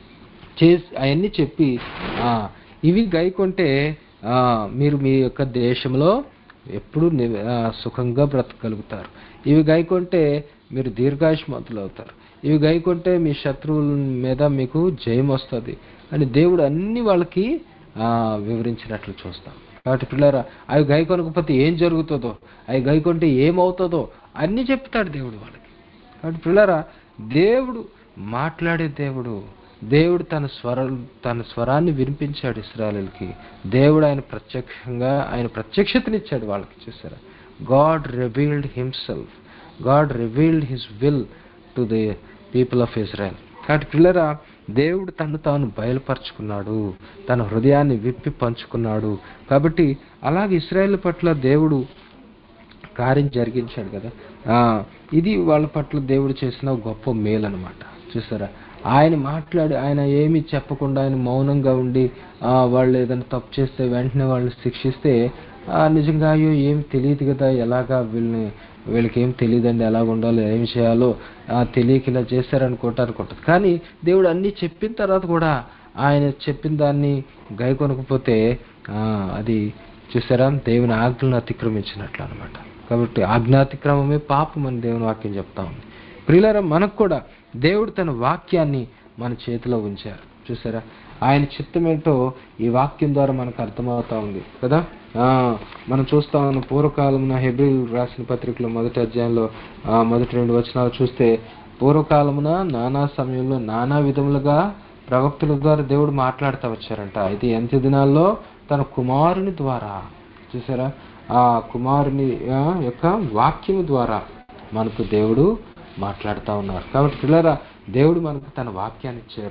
చేసి అవన్నీ చెప్పి ఆ, ఇవి గైకొంటే ఆ, మీరు మీ యొక్క దేశంలో ఎప్పుడు ని- ఆ, సుఖంగా బ్రతకగలుగుతారు ఇవి గైకొంటే మీరు దీర్ఘాయుష్మంతులు అవుతారు ఇవి గైకొంటే మీ శత్రువుల మీద మీకు జయం వస్తుంది అని దేవుడు అన్ని వాళ్ళకి ఆ, వివరించినట్లు చూస్తాం కాబట్టి పిల్లరా అవి గైకొనకపోతే ఏం జరుగుతుందో అవి గైకొంటే ఏమవుతుందో అన్నీ చెప్తాడు దేవుడు వాళ్ళకి కాబట్టి పిల్లరా దేవుడు మాట్లాడే దేవుడు దేవుడు తన స్వర తన స్వరాన్ని వినిపించాడు ఇస్రాయలుకి దేవుడు ఆయన ప్రత్యక్షంగా ఆయన ప్రత్యక్షతనిచ్చాడు వాళ్ళకి చూసారా God revealed himself God revealed his will to the people of Israel కాబట్టి పిల్లరా దేవుడు తను తాను బయలుపరుచుకున్నాడు తన హృదయాన్ని విప్పి పంచుకున్నాడు కాబట్టి అలాగే ఇస్రాయేల్ పట్ల దేవుడు కార్యం జరిగించాడు కదా ఆ, ఇది వాళ్ళ పట్ల దేవుడు చేసిన ఒక గొప్ప మేలు అనమాట చూసారా ఆయన మాట్లాడి ఆయన ఏమీ చెప్పకుండా ఆయన మౌనంగా ఉండి ఆ, వాళ్ళు ఏదైనా తప్పు చేస్తే వెంటనే వాళ్ళని శిక్షిస్తే ఆ, నిజంగా అయ్యో ఏమి తెలియదు కదా ఎలాగా వీళ్ళని వీళ్ళకి ఏం తెలియదండి ఎలా ఉండాలో ఏం చేయాలో ఆ, తెలియక ఇలా చేశారనుకుంటా అనుకుంటారు కానీ దేవుడు అన్నీ చెప్పిన తర్వాత కూడా ఆయన చెప్పిన దాన్ని గైకొనకపోతే ఆ, అది చూసారా దేవుని ఆజ్ఞలను అతిక్రమించినట్లు అనమాట కాబట్టి ఆజ్ఞాతిక్రమమే పాపం అని దేవుని వాక్యం చెప్తా ఉంది ప్రియులారా మనకు కూడా దేవుడు తన వాక్యాన్ని మన చేతిలో ఉంచారు చూసారా ఆయన చిత్తం ఏంటో ఈ వాక్యం ద్వారా మనకు అర్థమవుతా ఉంది కదా ఆ, మనం చూస్తా ఉన్న పూర్వకాలమున హెబ్రిల్ రాసిన పత్రికలో మొదటి అధ్యాయంలో ఆ, మొదటి రెండు వచనాలు చూస్తే పూర్వకాలమున నానా సమయంలో నానా విధములుగా ప్రవక్తుల ద్వారా దేవుడు మాట్లాడుతూ వచ్చారంట అయితే ఎంత దినాల్లో తన కుమారుని ద్వారా చూసారా ఆ కుమారుని ఆ, యొక్క వాక్యము ద్వారా మనకు దేవుడు మాట్లాడుతూ ఉన్నారు కాబట్టి పిల్లరా దేవుడు మనకు తన వాక్యాన్ని ఇచ్చారు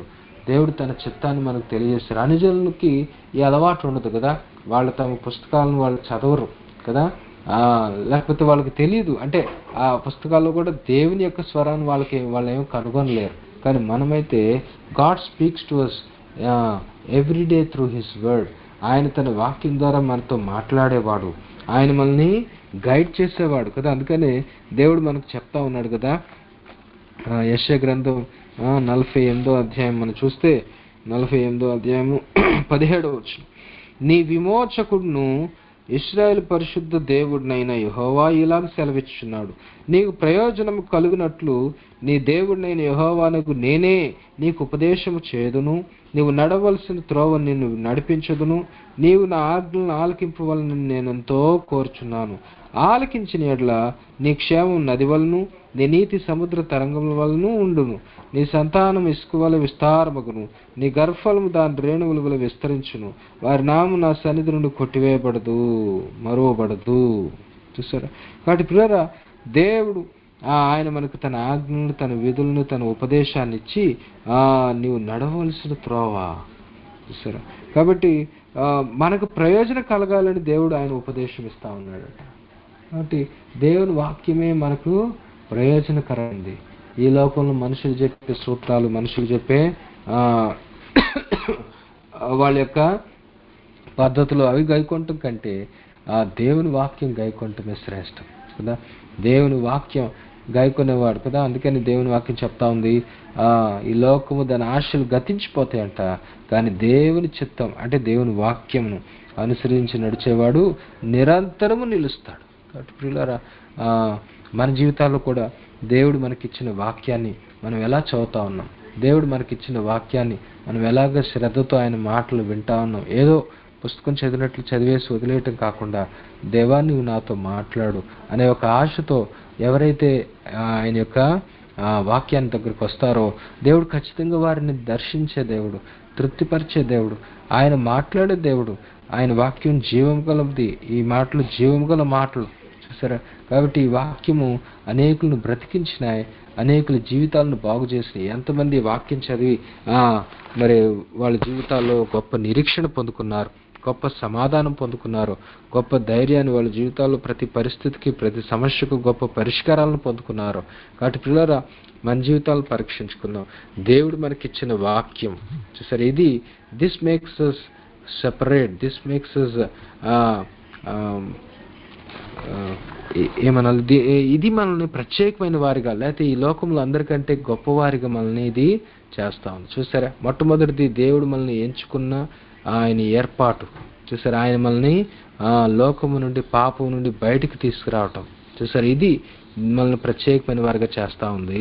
దేవుడు తన చిత్తాన్ని మనకు తెలియజేస్తారు అనుజనులకి ఈ అలవాటు ఉండదు కదా వాళ్ళు తమ పుస్తకాలను వాళ్ళు చదవరు కదా ఆ, లేకపోతే వాళ్ళకి తెలియదు అంటే ఆ పుస్తకాల్లో కూడా దేవుని యొక్క స్వరాన్ని వాళ్ళకి వాళ్ళు ఏమి కనుగొనలేరు కానీ మనమైతే God speaks to us every day through his word ఆయన తన వాక్యం ద్వారా మనతో మాట్లాడేవాడు ఆయన మనల్ని గైడ్ చేసేవాడు కదా అందుకనే దేవుడు మనకు చెప్తా ఉన్నాడు కదా ఆ, యెషయా గ్రంథం ఆ, నలభై ఎనిమిదో అధ్యాయం మనం చూస్తే నలభై ఎనిమిదో అధ్యాయము పదిహేడవ వచ్చు నీ విమోచకుడును ఇస్రాయేల్ పరిశుద్ధ దేవుడినైన యెహోవా ఇలా సెలవిచ్చుచున్నాడు నీకు ప్రయోజనము కలుగునట్లు నీ దేవుడినైన యెహోవానకు నేనే నీకు ఉపదేశము చేదును నీవు నడవలసిన త్రోవ నిన్ను నడిపించదును నీవు నా ఆజ్ఞలను ఆలకింపవలని నేనెంతో కోరుచున్నాను ఆలకించిన ఎడ్ల నీ క్షేమం నది వలను నీ నీతి సముద్ర తరంగముల వలను ఉండును నీ సంతానం ఇసుక వల్ల విస్తారమగును నీ గర్భఫలము దాని రేణువుల వల్ల విస్తరించును వారి నాము నా సన్నిధి నుండి కొట్టివేయబడదు మరువబడదు చూసారా కాబట్టి ప్రియరా దేవుడు ఆ, ఆయన మనకు తన ఆజ్ఞలను తన విధులను తన ఉపదేశాన్ని ఇచ్చి ఆ నీవు నడవలసిన త్రోవ చూసారా కాబట్టి ఆ, మనకు ప్రయోజనం కలగాలని దేవుడు ఆయన ఉపదేశం ఇస్తా ఉన్నాడట కాబట్టి దేవుని వాక్యమే మనకు ప్రయోజనకరమైంది ఈ లోకంలో మనుషులు చెప్పే సూత్రాలు మనుషులు చెప్పే ఆ, వాళ్ళ యొక్క పద్ధతులు అవి గైకొనటం కంటే ఆ దేవుని వాక్యం గైకొనటమే శ్రేష్టం కదా దేవుని వాక్యం గాయకొనేవాడు కదా అందుకని దేవుని వాక్యం చెప్తా ఉంది ఆ ఈ లోకము దాని ఆశలు గతించిపోతాయంట కానీ దేవుని చిత్తం అంటే దేవుని వాక్యమును అనుసరించి నడిచేవాడు నిరంతరము నిలుస్తాడు కాబట్టి ప్రియులారా ఆ, మన జీవితాల్లో కూడా దేవుడు మనకిచ్చిన వాక్యాన్ని మనం ఎలా చదువుతా ఉన్నాం దేవుడు మనకిచ్చిన వాక్యాన్ని మనం ఎలాగ శ్రద్ధతో ఆయన మాటలు వింటా ఉన్నాం ఏదో పుస్తకం చదివినట్లు చదివేసి వదిలేయటం కాకుండా దేవా నువ్వు నాతో మాట్లాడు అనే ఒక ఆశతో ఎవరైతే ఆ, ఆయన యొక్క ఆ, వాక్యాన్ని దగ్గరికి వస్తారో దేవుడు ఖచ్చితంగా వారిని దర్శించే దేవుడు తృప్తిపరిచే దేవుడు ఆయన మాట్లాడే దేవుడు ఆయన వాక్యం జీవం గలది ఈ మాటలు జీవం గల మాటలు చూసారా కాబట్టి ఈ వాక్యము అనేకులను బ్రతికించినాయి అనేకుల జీవితాలను బాగు చేసినాయి ఎంతమంది ఈ వాక్యం చదివి ఆ, మరి వాళ్ళ జీవితాల్లో గొప్ప నిరీక్షణ పొందుకున్నారు గొప్ప సమాధానం పొందుకున్నారు గొప్ప ధైర్యాన్ని వాళ్ళ జీవితాల్లో ప్రతి పరిస్థితికి ప్రతి సమస్యకు గొప్ప పరిష్కారాలను పొందుకున్నారు కాబట్టి పిల్లరా మన జీవితాలు పరీక్షించుకుందాం దేవుడు మనకిచ్చిన వాక్యం చూసారు ఇది this makes us separate this makes us ఏమనాలి ది- ఇది మనల్ని ప్రత్యేకమైన వారిగా లేకపోతే ఈ లోకంలో అందరికంటే గొప్పవారిగా మనల్ని ఇది చేస్తా ఉంది చూసారా మొట్టమొదటిది దేవుడు మనల్ని ఎంచుకున్న ఆయన ఏర్పాటు చూసారా ఆయన మనల్ని ఆ, లోకము నుండి పాపం నుండి బయటికి తీసుకురావటం చూసారా ఇది మనల్ని ప్రత్యేకమైన వారిగా చేస్తా ఉంది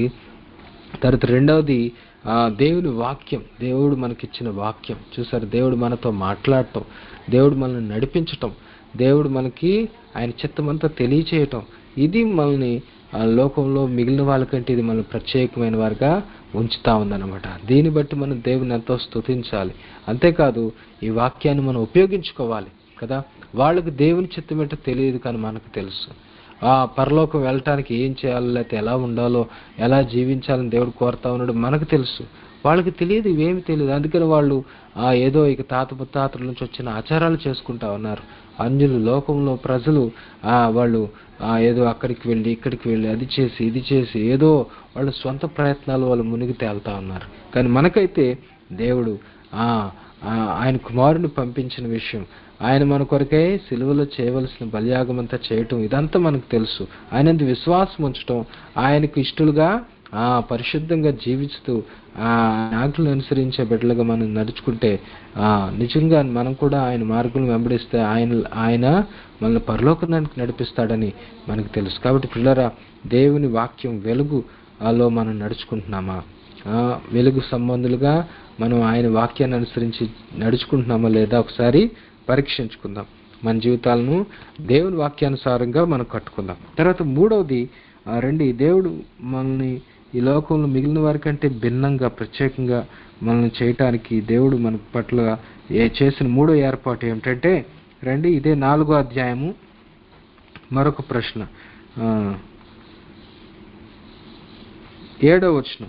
తర్వాత రెండవది ఆ, దేవుని వాక్యం దేవుడు మనకిచ్చిన వాక్యం చూసారు దేవుడు మనతో మాట్లాడటం దేవుడు మనల్ని నడిపించటం దేవుడు మనకి ఆయన చిత్తమంతా తెలియచేయటం ఇది మనల్ని ఆ లోకంలో మిగిలిన వాళ్ళకంటే ఇది మనల్ని ప్రత్యేకమైన వారిగా ఉంచుతా ఉందన్నమాట దీన్ని బట్టి మనం దేవుని ఎంతో స్తుతించాలి అంతేకాదు ఈ వాక్యాన్ని మనం ఉపయోగించుకోవాలి కదా వాళ్ళకి దేవుని చిత్తం ఏంటో తెలియదు కానీ మనకు తెలుసు ఆ పరలోకం వెళ్ళటానికి ఏం చేయాలో లేకపోతే ఎలా ఉండాలో ఎలా జీవించాలని దేవుడు కోరుతా ఉన్నాడు మనకు తెలుసు వాళ్ళకి తెలియదు ఇవేమి తెలియదు అందుకని వాళ్ళు ఆ ఏదో ఇక తాత ముత్తాతల నుంచి వచ్చిన ఆచారాలు చేసుకుంటా ఉన్నారు అన్యులు లోకంలో ప్రజలు ఆ వాళ్ళు ఆ ఏదో అక్కడికి వెళ్ళి ఇక్కడికి వెళ్ళి అది చేసి ఇది చేసి ఏదో వాళ్ళ సొంత ప్రయత్నాలు వాళ్ళు మునిగి తేలుతా ఉన్నారు కానీ మనకైతే దేవుడు ఆ ఆ, ఆయన కుమారుని పంపించిన విషయం ఆయన మన కొరకై సిలువలో చేయవలసిన బలియాగం అంతా చేయటం ఇదంతా మనకు తెలుసు ఆయనందు విశ్వాసం ఉంచటం ఆయనకు ఇష్టలుగా ఆ పరిశుద్ధంగా జీవిస్తూ ఆ ఆజ్ఞలు అనుసరించే బిడ్డలుగా మనం నడుచుకుంటే ఆ నిజంగా మనం కూడా ఆయన మార్గం వెంబడిస్తే ఆయన ఆయన మనల్ని పరలోకానికి నడిపిస్తాడని మనకు తెలుసు కాబట్టి పిల్లరా దేవుని వాక్యం వెలుగు ఆలో మనం నడుచుకుంటున్నామా ఆ, వెలుగు సంబంధులుగా మనం ఆయన వాక్యాన్ని అనుసరించి నడుచుకుంటున్నామా లేదా ఒకసారి పరీక్షించుకుందాం మన జీవితాలను దేవుని వాక్యానుసారంగా మనం కట్టుకుందాం తర్వాత మూడవది ఆ, రండి దేవుడు మనల్ని ఈ లోకంలో మిగిలిన వారి కంటే భిన్నంగా ప్రత్యేకంగా మనల్ని చేయటానికి దేవుడు మన పట్ల ఏ చేసిన మూడో ఏర్పాటు ఏమిటంటే రండి ఇదే నాలుగో అధ్యాయము మరొక ప్రశ్న ఆ, ఏడో వచనం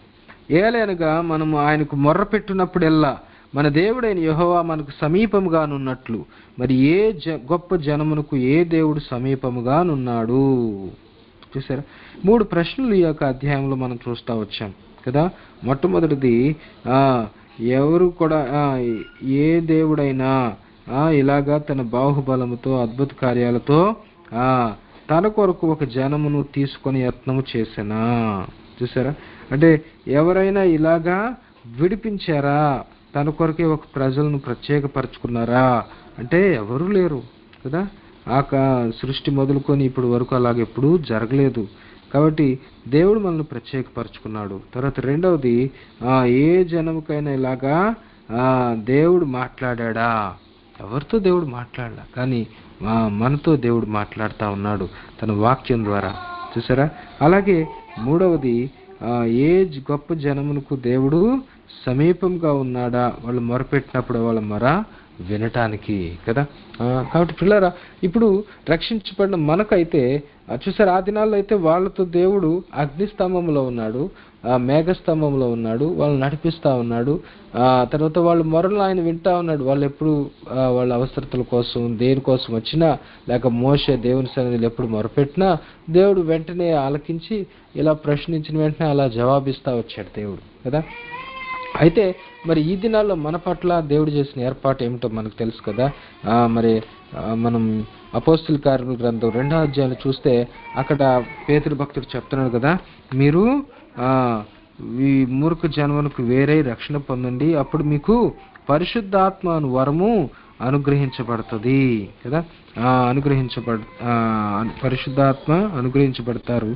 ఏలైనగా మనము ఆయనకు మొర్ర పెట్టినప్పుడెల్లా మన దేవుడైన యెహోవా మనకు సమీపముగానున్నట్లు మరి ఏ జ గొప్ప జనమునకు ఏ దేవుడు సమీపముగానున్నాడు చూసారా మూడు ప్రశ్నలు ఈ యొక్క అధ్యాయంలో మనం చూస్తా వచ్చాం కదా మొట్టమొదటిది ఆ ఎవరు కూడా ఆ, ఏ దేవుడైనా ఆ ఇలాగా తన బాహుబలముతో అద్భుత కార్యాలతో ఆ తన కొరకు ఒక జనమును తీసుకొని యత్నము చేసెనా చూసారా అంటే ఎవరైనా ఇలాగా విడిపించారా తన కొరకే ఒక ప్రజలను ప్రత్యేకపరచుకున్నారా అంటే ఎవరు లేరు కదా ఆ క- సృష్టి మొదలుకొని ఇప్పుడు వరకు అలాగ ఎప్పుడూ జరగలేదు కాబట్టి దేవుడు మనల్ని ప్రత్యేకపరచుకున్నాడు తర్వాత రెండవది ఆ, ఏ జనముకైనా ఇలాగా ఆ, దేవుడు మాట్లాడా ఎవరితో దేవుడు మాట్లాడలా కానీ ఆ, మనతో దేవుడు మాట్లాడుతూ ఉన్నాడు తన వాక్యం ద్వారా చూసారా అలాగే మూడవది ఆ, ఏ జ- గొప్ప జనమునకు దేవుడు సమీపంగా ఉన్నాడా వాళ్ళు మొరపెట్టినప్పుడు వాళ్ళ మొర వినటానికి కదా ఆ, కాబట్టి పిల్లరా ఇప్పుడు రక్షించబడిన మనకైతే ఆ, చూసారా ఆ దినాల్లో అయితే వాళ్ళతో దేవుడు అగ్నిస్తంభంలో ఉన్నాడు ఆ, మేఘస్తంభంలో ఉన్నాడు వాళ్ళని నడిపిస్తా ఉన్నాడు ఆ తర్వాత వాళ్ళ మొరలు ఆయన వింటా ఉన్నాడు వాళ్ళు ఎప్పుడు ఆ, వాళ్ళ అవసరతల కోసం దేనికోసం వచ్చినా లేక మోసే దేవుని సన్నిధిలో ఎప్పుడు మొరపెట్టినా దేవుడు వెంటనే ఆలకించి ఇలా ప్రశ్నించిన వెంటనే అలా జవాబిస్తా వచ్చాడు దేవుడు కదా అయితే మరి ఈ దినాల్లో మన పట్ల దేవుడు చేసిన ఏర్పాటు ఏమిటో మనకు తెలుసు కదా ఆ, మరి ఆ, మనం అపోస్తుల కార్యముల గ్రంథం రెండో అధ్యాయాలు చూస్తే అక్కడ పేతురు భక్తుడు చెప్తున్నాడు కదా మీరు ఆ ఈ మూర్ఖ జన్మలకు వేరే రక్షణ పొందండి అప్పుడు మీకు పరిశుద్ధాత్మ అను వరము అనుగ్రహించబడుతుంది కదా ఆ, అనుగ్రహించబడ ఆ, పరిశుద్ధాత్మ అనుగ్రహించబడతారు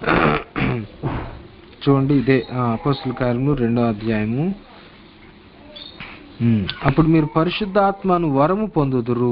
చూడండి ఇదే అపోస్తుల కార్యము రెండో అధ్యాయము ఉమ్, అప్పుడు మీరు పరిశుద్ధాత్మను వరము పొందుదురు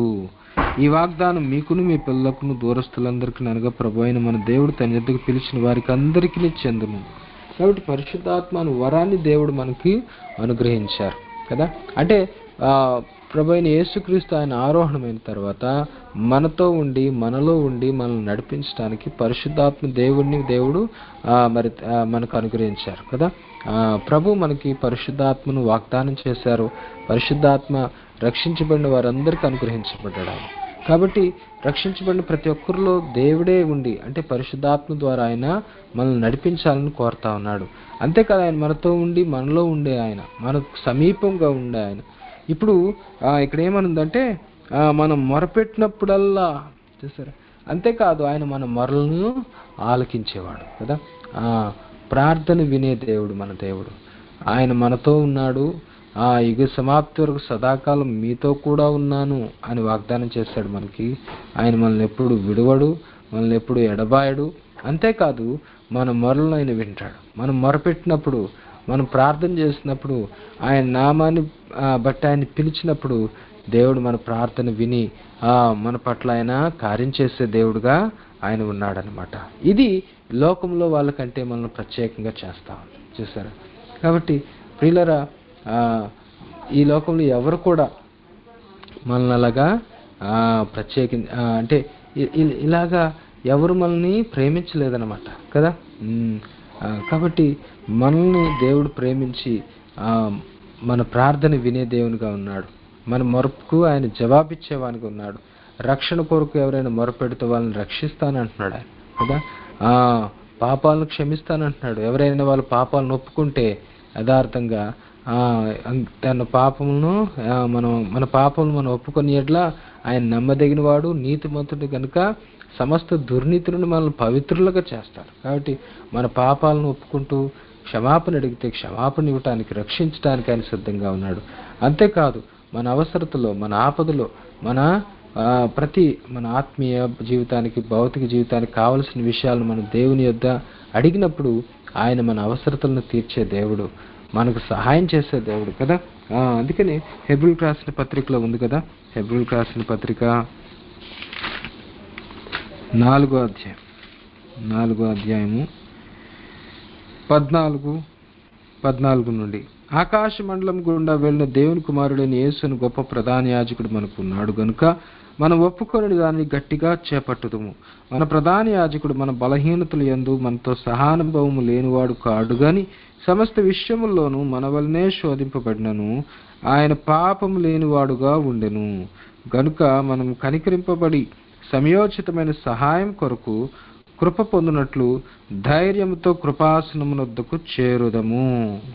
ఈ వాగ్దానం మీకును మీ పిల్లలకును దూరస్తులందరికీ అనగా ప్రభు అయిన మన దేవుడు తన ఎద్దుకు పిలిచిన వారికి అందరికీ చెందును కాబట్టి పరిశుద్ధాత్మను వరాన్ని దేవుడు మనకి అనుగ్రహించారు కదా అంటే ఆ ప్రభు అయిన యేసుక్రీస్తు ఆయన ఆరోహణమైన తర్వాత మనతో ఉండి మనలో ఉండి మనల్ని నడిపించడానికి పరిశుద్ధాత్మ దేవుడిని దేవుడు ఆ, మరి ఆ, మనకు అనుగ్రహించారు కదా ఆ, ప్రభు మనకి పరిశుద్ధాత్మను వాగ్దానం చేశారు పరిశుద్ధాత్మ రక్షించబడిన వారందరికీ అనుగ్రహించబడ్డాడు ఆయన కాబట్టి రక్షించబడిన ప్రతి ఒక్కరిలో దేవుడే ఉండి అంటే పరిశుద్ధాత్మ ద్వారా ఆయన మనల్ని నడిపించాలని కోరుతా ఉన్నాడు అంతేకాదు ఆయన మనతో ఉండి మనలో ఉండే ఆయన మనకు సమీపంగా ఉండే ఆయన ఇప్పుడు ఆ, ఇక్కడ ఏమనుందంటే ఆ, మనం మొరపెట్టినప్పుడల్లా చూసారా అంతేకాదు ఆయన మన మొరలను ఆలకించేవాడు కదా ఆ, ప్రార్థన వినే దేవుడు మన దేవుడు ఆయన మనతో ఉన్నాడు ఆ యుగ సమాప్తి వరకు సదాకాలం మీతో కూడా ఉన్నాను అని వాగ్దానం చేశాడు మనకి ఆయన మనల్ని ఎప్పుడు విడువడు మనల్ని ఎప్పుడు ఎడబాయడు అంతేకాదు మన మొరలను ఆయన వింటాడు మనం మొరపెట్టినప్పుడు మనం ప్రార్థన చేసినప్పుడు ఆయన నామాన్ని ఆ, బట్టి ఆయన పిలిచినప్పుడు దేవుడు మన ప్రార్థన విని ఆ మన పట్ల ఆయన కార్యం చేసే దేవుడుగా ఆయన ఉన్నాడనమాట ఇది లోకంలో వాళ్ళకంటే మనం ప్రత్యేకంగా చేస్తాం చూసారా కాబట్టి ప్రియులరా ఆ, ఈ లోకంలో ఎవరు కూడా మనల్ని అలాగా ఆ, ప్రత్యేకి ఆ, అంటే ఇ- ఇ- ఇలాగా ఎవరు మనల్ని ప్రేమించలేదన్నమాట కదా ఉమ్, ఆ, కాబట్టి మనల్ని దేవుడు ప్రేమించి ఆ, మన ప్రార్థన వినే దేవునిగా ఉన్నాడు మన మొరపుకు ఆయన జవాబిచ్చేవానిగా ఉన్నాడు రక్షణ కొరకు ఎవరైనా మొరపెడితే వాళ్ళని రక్షిస్తానంటున్నాడు ఆయన కదా ఆ, పాపాలను క్షమిస్తానంటున్నాడు ఎవరైనా వాళ్ళ పాపాలను ఒప్పుకుంటే యథార్థంగా ఆ, అం- తన పాపములను ఆ, మనం మన పాపములను మనం ఒప్పుకొని ఎట్లా ఆయన నమ్మదగిన వాడు నీతిమంతుడు కనుక సమస్త దుర్నీతులను మనల్ని పవిత్రులుగా చేస్తారు కాబట్టి మన పాపాలను ఒప్పుకుంటూ క్షమాపణ అడిగితే క్షమాపణ ఇవ్వటానికి రక్షించడానికి ఆయన సిద్ధంగా ఉన్నాడు అంతేకాదు మన అవసరతలో మన ఆపదలో మన ఆ, ప్రతి మన ఆత్మీయ జీవితానికి భౌతిక జీవితానికి కావలసిన విషయాలను మన దేవుని యొద్ద అడిగినప్పుడు ఆయన మన అవసరతలను తీర్చే దేవుడు మనకు సహాయం చేసే దేవుడు కదా ఆ, అందుకని హెబ్రిల్ రాసిన పత్రికలో ఉంది కదా హెబ్రిల్ రాసిన పత్రిక నాలుగో అధ్యాయం నాలుగో అధ్యాయము పద్నాలుగు పద్నాలుగు నుండి ఆకాశ మండలం గుండా వెళ్ళిన దేవుని కుమారుడైన యేసును గొప్ప ప్రధాన యాజకుడు మనకు ఉన్నాడు గనుక మనం ఒప్పుకొని దాన్ని గట్టిగా చేపట్టుదుము మన ప్రధాన యాజకుడు మన బలహీనతలు యందు మనతో సహానుభవము లేనివాడు కాడు గాని సమస్త విషయముల్లోనూ మన వలనే శోధింపబడినను ఆయన పాపము లేనివాడుగా ఉండెను గనుక మనం కనికరింపబడి సమయోచితమైన సహాయం కొరకు కృప పొందినట్లు ధైర్యంతో కృపాసనమునొద్దకు చేరుదము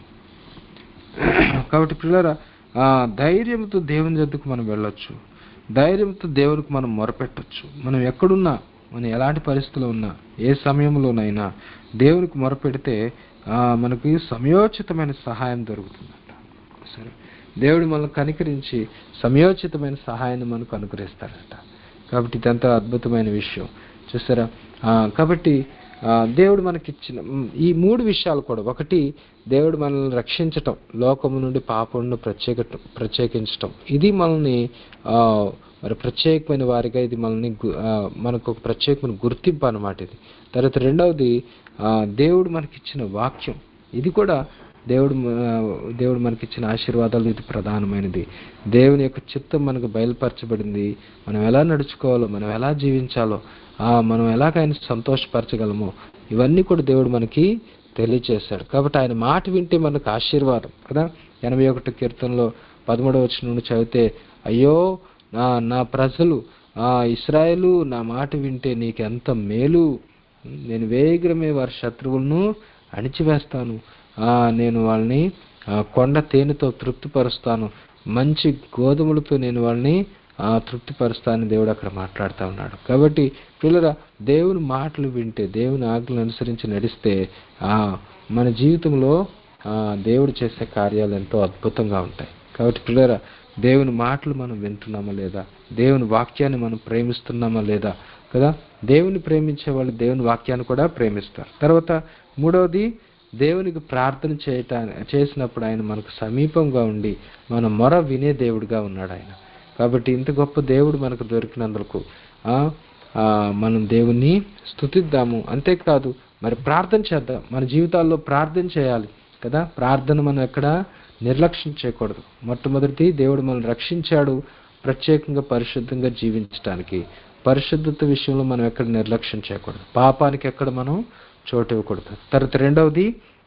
కాబట్టి పిల్లరా ఆ ధైర్యంతో దేవుని వద్దకు మనం వెళ్ళొచ్చు ధైర్యంతో దేవునికి మనం మొరపెట్టొచ్చు మనం ఎక్కడున్నా మనం ఎలాంటి పరిస్థితుల్లో ఉన్నా ఏ సమయంలోనైనా దేవునికి మొరపెడితే ఆ, మనకి సమయోచితమైన సహాయం దొరుకుతుందంట సరే దేవుడు మనల్ని కనికరించి సమయోచితమైన సహాయాన్ని మనకు అనుగ్రహిస్తాడట కాబట్టి ఇదంతా అద్భుతమైన విషయం చూసారా ఆ, కాబట్టి ఆ, దేవుడు మనకిచ్చిన మ్, ఈ మూడు విషయాలు కూడా ఒకటి దేవుడు మనల్ని రక్షించటం లోకము నుండి పాపమును ప్రత్యేక ప్రత్యేకించటం ఇది మనల్ని ఆ, మరి ప్రత్యేకమైన వారిగా ఇది మనల్ని గు- ఆ, మనకు ఒక ప్రత్యేకమైన గుర్తింపు అన్నమాట ఇది తర్వాత రెండవది ఆ, దేవుడు మనకిచ్చిన వాక్యం ఇది కూడా దేవుడు మ- దేవుడు మనకిచ్చిన ఆశీర్వాదాలు ఇది ప్రధానమైనది దేవుని యొక్క చిత్తం మనకు బయలుపరచబడింది మనం ఎలా నడుచుకోవాలో మనం ఎలా జీవించాలో ఆ మనం ఎలాగైనా సంతోషపరచగలమో ఇవన్నీ కూడా దేవుడు మనకి తెలియచేశాడు కాబట్టి ఆయన మాట వింటే మనకు ఆశీర్వాదం కదా ఎనభై ఒకటి కీర్తనలో పదమూడవ వచ్చిన నుండి చదివితే అయ్యో నా నా ప్రజలు ఆ ఇస్రాయేలు నా మాట వింటే నీకెంత మేలు నేను వేగరమే వారి శత్రువులను అణిచివేస్తాను ఆ నేను వాళ్ళని ఆ, కొండ తేనెతో తృప్తిపరుస్తాను మంచి గోధుమలతో నేను వాళ్ళని ఆ, తృప్తిపరుస్తానని దేవుడు అక్కడ మాట్లాడుతూ ఉన్నాడు కాబట్టి పిల్లరా దేవుని మాటలు వింటే దేవుని ఆజ్ఞలు అనుసరించి నడిస్తే ఆ మన జీవితంలో ఆ, దేవుడు చేసే కార్యాలు ఎంతో అద్భుతంగా ఉంటాయి కాబట్టి పిల్లరా దేవుని మాటలు మనం వింటున్నామా లేదా దేవుని వాక్యాన్ని మనం ప్రేమిస్తున్నామా లేదా కదా దేవుని ప్రేమించే వాళ్ళు దేవుని వాక్యాన్ని కూడా ప్రేమిస్తారు తర్వాత మూడవది దేవునికి ప్రార్థన చేయటానికి చేసినప్పుడు ఆయన మనకు సమీపంగా ఉండి మన మొర వినే దేవుడిగా ఉన్నాడు ఆయన కాబట్టి ఇంత గొప్ప దేవుడు మనకు దొరికినందుకు ఆ, ఆ, మనం దేవుణ్ణి స్తుతిద్దాము అంతేకాదు మరి ప్రార్థన చేద్దాం మన జీవితాల్లో ప్రార్థన చేయాలి కదా ప్రార్థన మనం ఎక్కడ నిర్లక్ష్యం చేయకూడదు మొట్టమొదటి దేవుడు మనల్ని రక్షించాడు ప్రత్యేకంగా పరిశుద్ధంగా జీవించడానికి పరిశుద్ధత విషయంలో మనం ఎక్కడ నిర్లక్ష్యం చేయకూడదు పాపానికి ఎక్కడ మనం చోటు ఇవ్వకూడదు తర్వాత రెండవది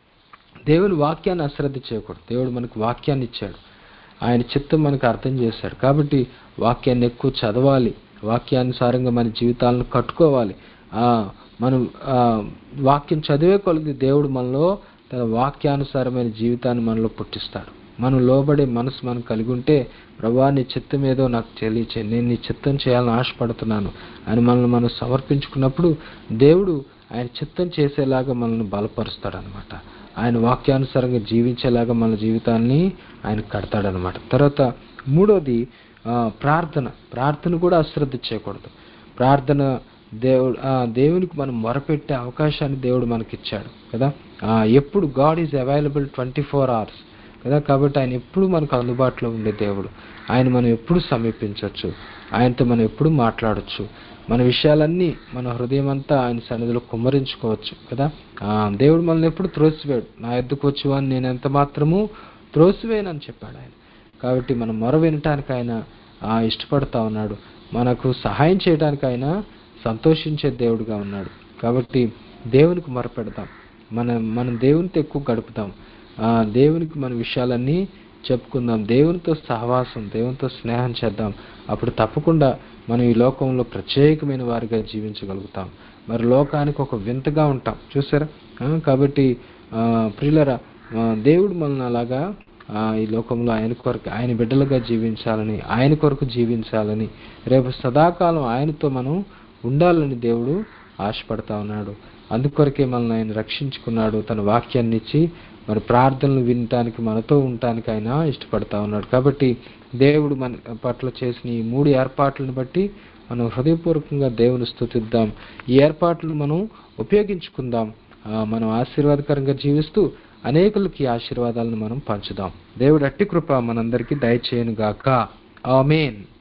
దేవుని వాక్యాన్ని అశ్రద్ధ చేయకూడదు దేవుడు మనకు వాక్యాన్ని ఇచ్చాడు ఆయన చిత్తం మనకు అర్థం చేశాడు కాబట్టి వాక్యాన్ని ఎక్కువ చదవాలి వాక్యానుసారంగా మన జీవితాలను కట్టుకోవాలి ఆ మనం ఆ, వాక్యం చదివే కొలది దేవుడు మనలో తన వాక్యానుసారమైన జీవితాన్ని మనలో పుట్టిస్తాడు మనం లోబడే మనసు మనం కలిగి ఉంటే ప్రభా నీ చిత్తం ఏదో నాకు తెలియచే నేను నీ చిత్తం చేయాలని ఆశపడుతున్నాను అని మనల్ని మనం సమర్పించుకున్నప్పుడు దేవుడు ఆయన చిత్తం చేసేలాగా మనల్ని బలపరుస్తాడు అనమాట ఆయన వాక్యానుసారంగా జీవించేలాగా మన జీవితాన్ని ఆయన కడతాడనమాట తర్వాత మూడోది ఆ, ప్రార్థన ప్రార్థన కూడా అశ్రద్ధ చేయకూడదు ప్రార్థన దేవుడు ఆ, దేవునికి మనం మొరపెట్టే అవకాశాన్ని దేవుడు మనకి ఇచ్చాడు కదా ఆ, ఎప్పుడు God is available twenty four hours కదా కాబట్టి ఆయన ఎప్పుడు మనకు అందుబాటులో ఉండే దేవుడు ఆయన మనం ఎప్పుడు సమీపించవచ్చు ఆయనతో మనం ఎప్పుడు మాట్లాడొచ్చు మన విషయాలన్నీ మన హృదయం అంతా ఆయన సన్నిధిలో కుమ్మరించుకోవచ్చు కదా ఆ, దేవుడు మనల్ని ఎప్పుడు త్రోసివేడు నా ఎద్దుకు వచ్చేవాడిని నేను ఎంత మాత్రము త్రోసివేయనని చెప్పాడు ఆయన కాబట్టి మనం మొర వినటానికి ఆయన ఆ, ఇష్టపడతా ఉన్నాడు మనకు సహాయం చేయడానికి ఆయన సంతోషించే దేవుడుగా ఉన్నాడు కాబట్టి దేవునికి మొరపెడదాం మనం మనం దేవునితో ఎక్కువ గడుపుదాం ఆ దేవునికి మన విషయాలన్నీ చెప్పుకుందాం దేవునితో సహవాసం దేవునితో స్నేహం చేద్దాం అప్పుడు తప్పకుండా మనం ఈ లోకంలో ప్రత్యేకమైన వారిగా జీవించగలుగుతాం మరి లోకానికి ఒక వింతగా ఉంటాం చూసారా ఆ, కాబట్టి ఆ, ప్రియులరా ఆ, దేవుడు మనల్ని అలాగా ఆ, ఈ లోకంలో ఆయన కొరకు ఆయన బిడ్డలుగా జీవించాలని ఆయన కొరకు జీవించాలని రేపు సదాకాలం ఆయనతో మనం ఉండాలని దేవుడు ఆశపడతా ఉన్నాడు అందుకొరకే మనల్ని ఆయన రక్షించుకున్నాడు తన వాక్యాన్ని ఇచ్చి మరి ప్రార్థనలు వినటానికి మనతో ఉండటానికి ఆయన ఇష్టపడతా ఉన్నాడు కాబట్టి దేవుడు మన పట్ల చేసిన ఈ మూడు ఏర్పాట్లను బట్టి మనం హృదయపూర్వకంగా దేవుని స్తుతిద్దాం ఈ ఏర్పాట్లను మనం ఉపయోగించుకుందాం ఆ, మనం ఆశీర్వాదకరంగా జీవిస్తూ అనేకులకి ఈ ఆశీర్వాదాలను మనం పంచుదాం దేవుడు అట్టి కృప మనందరికీ దయచేయను గాక ఆమేన్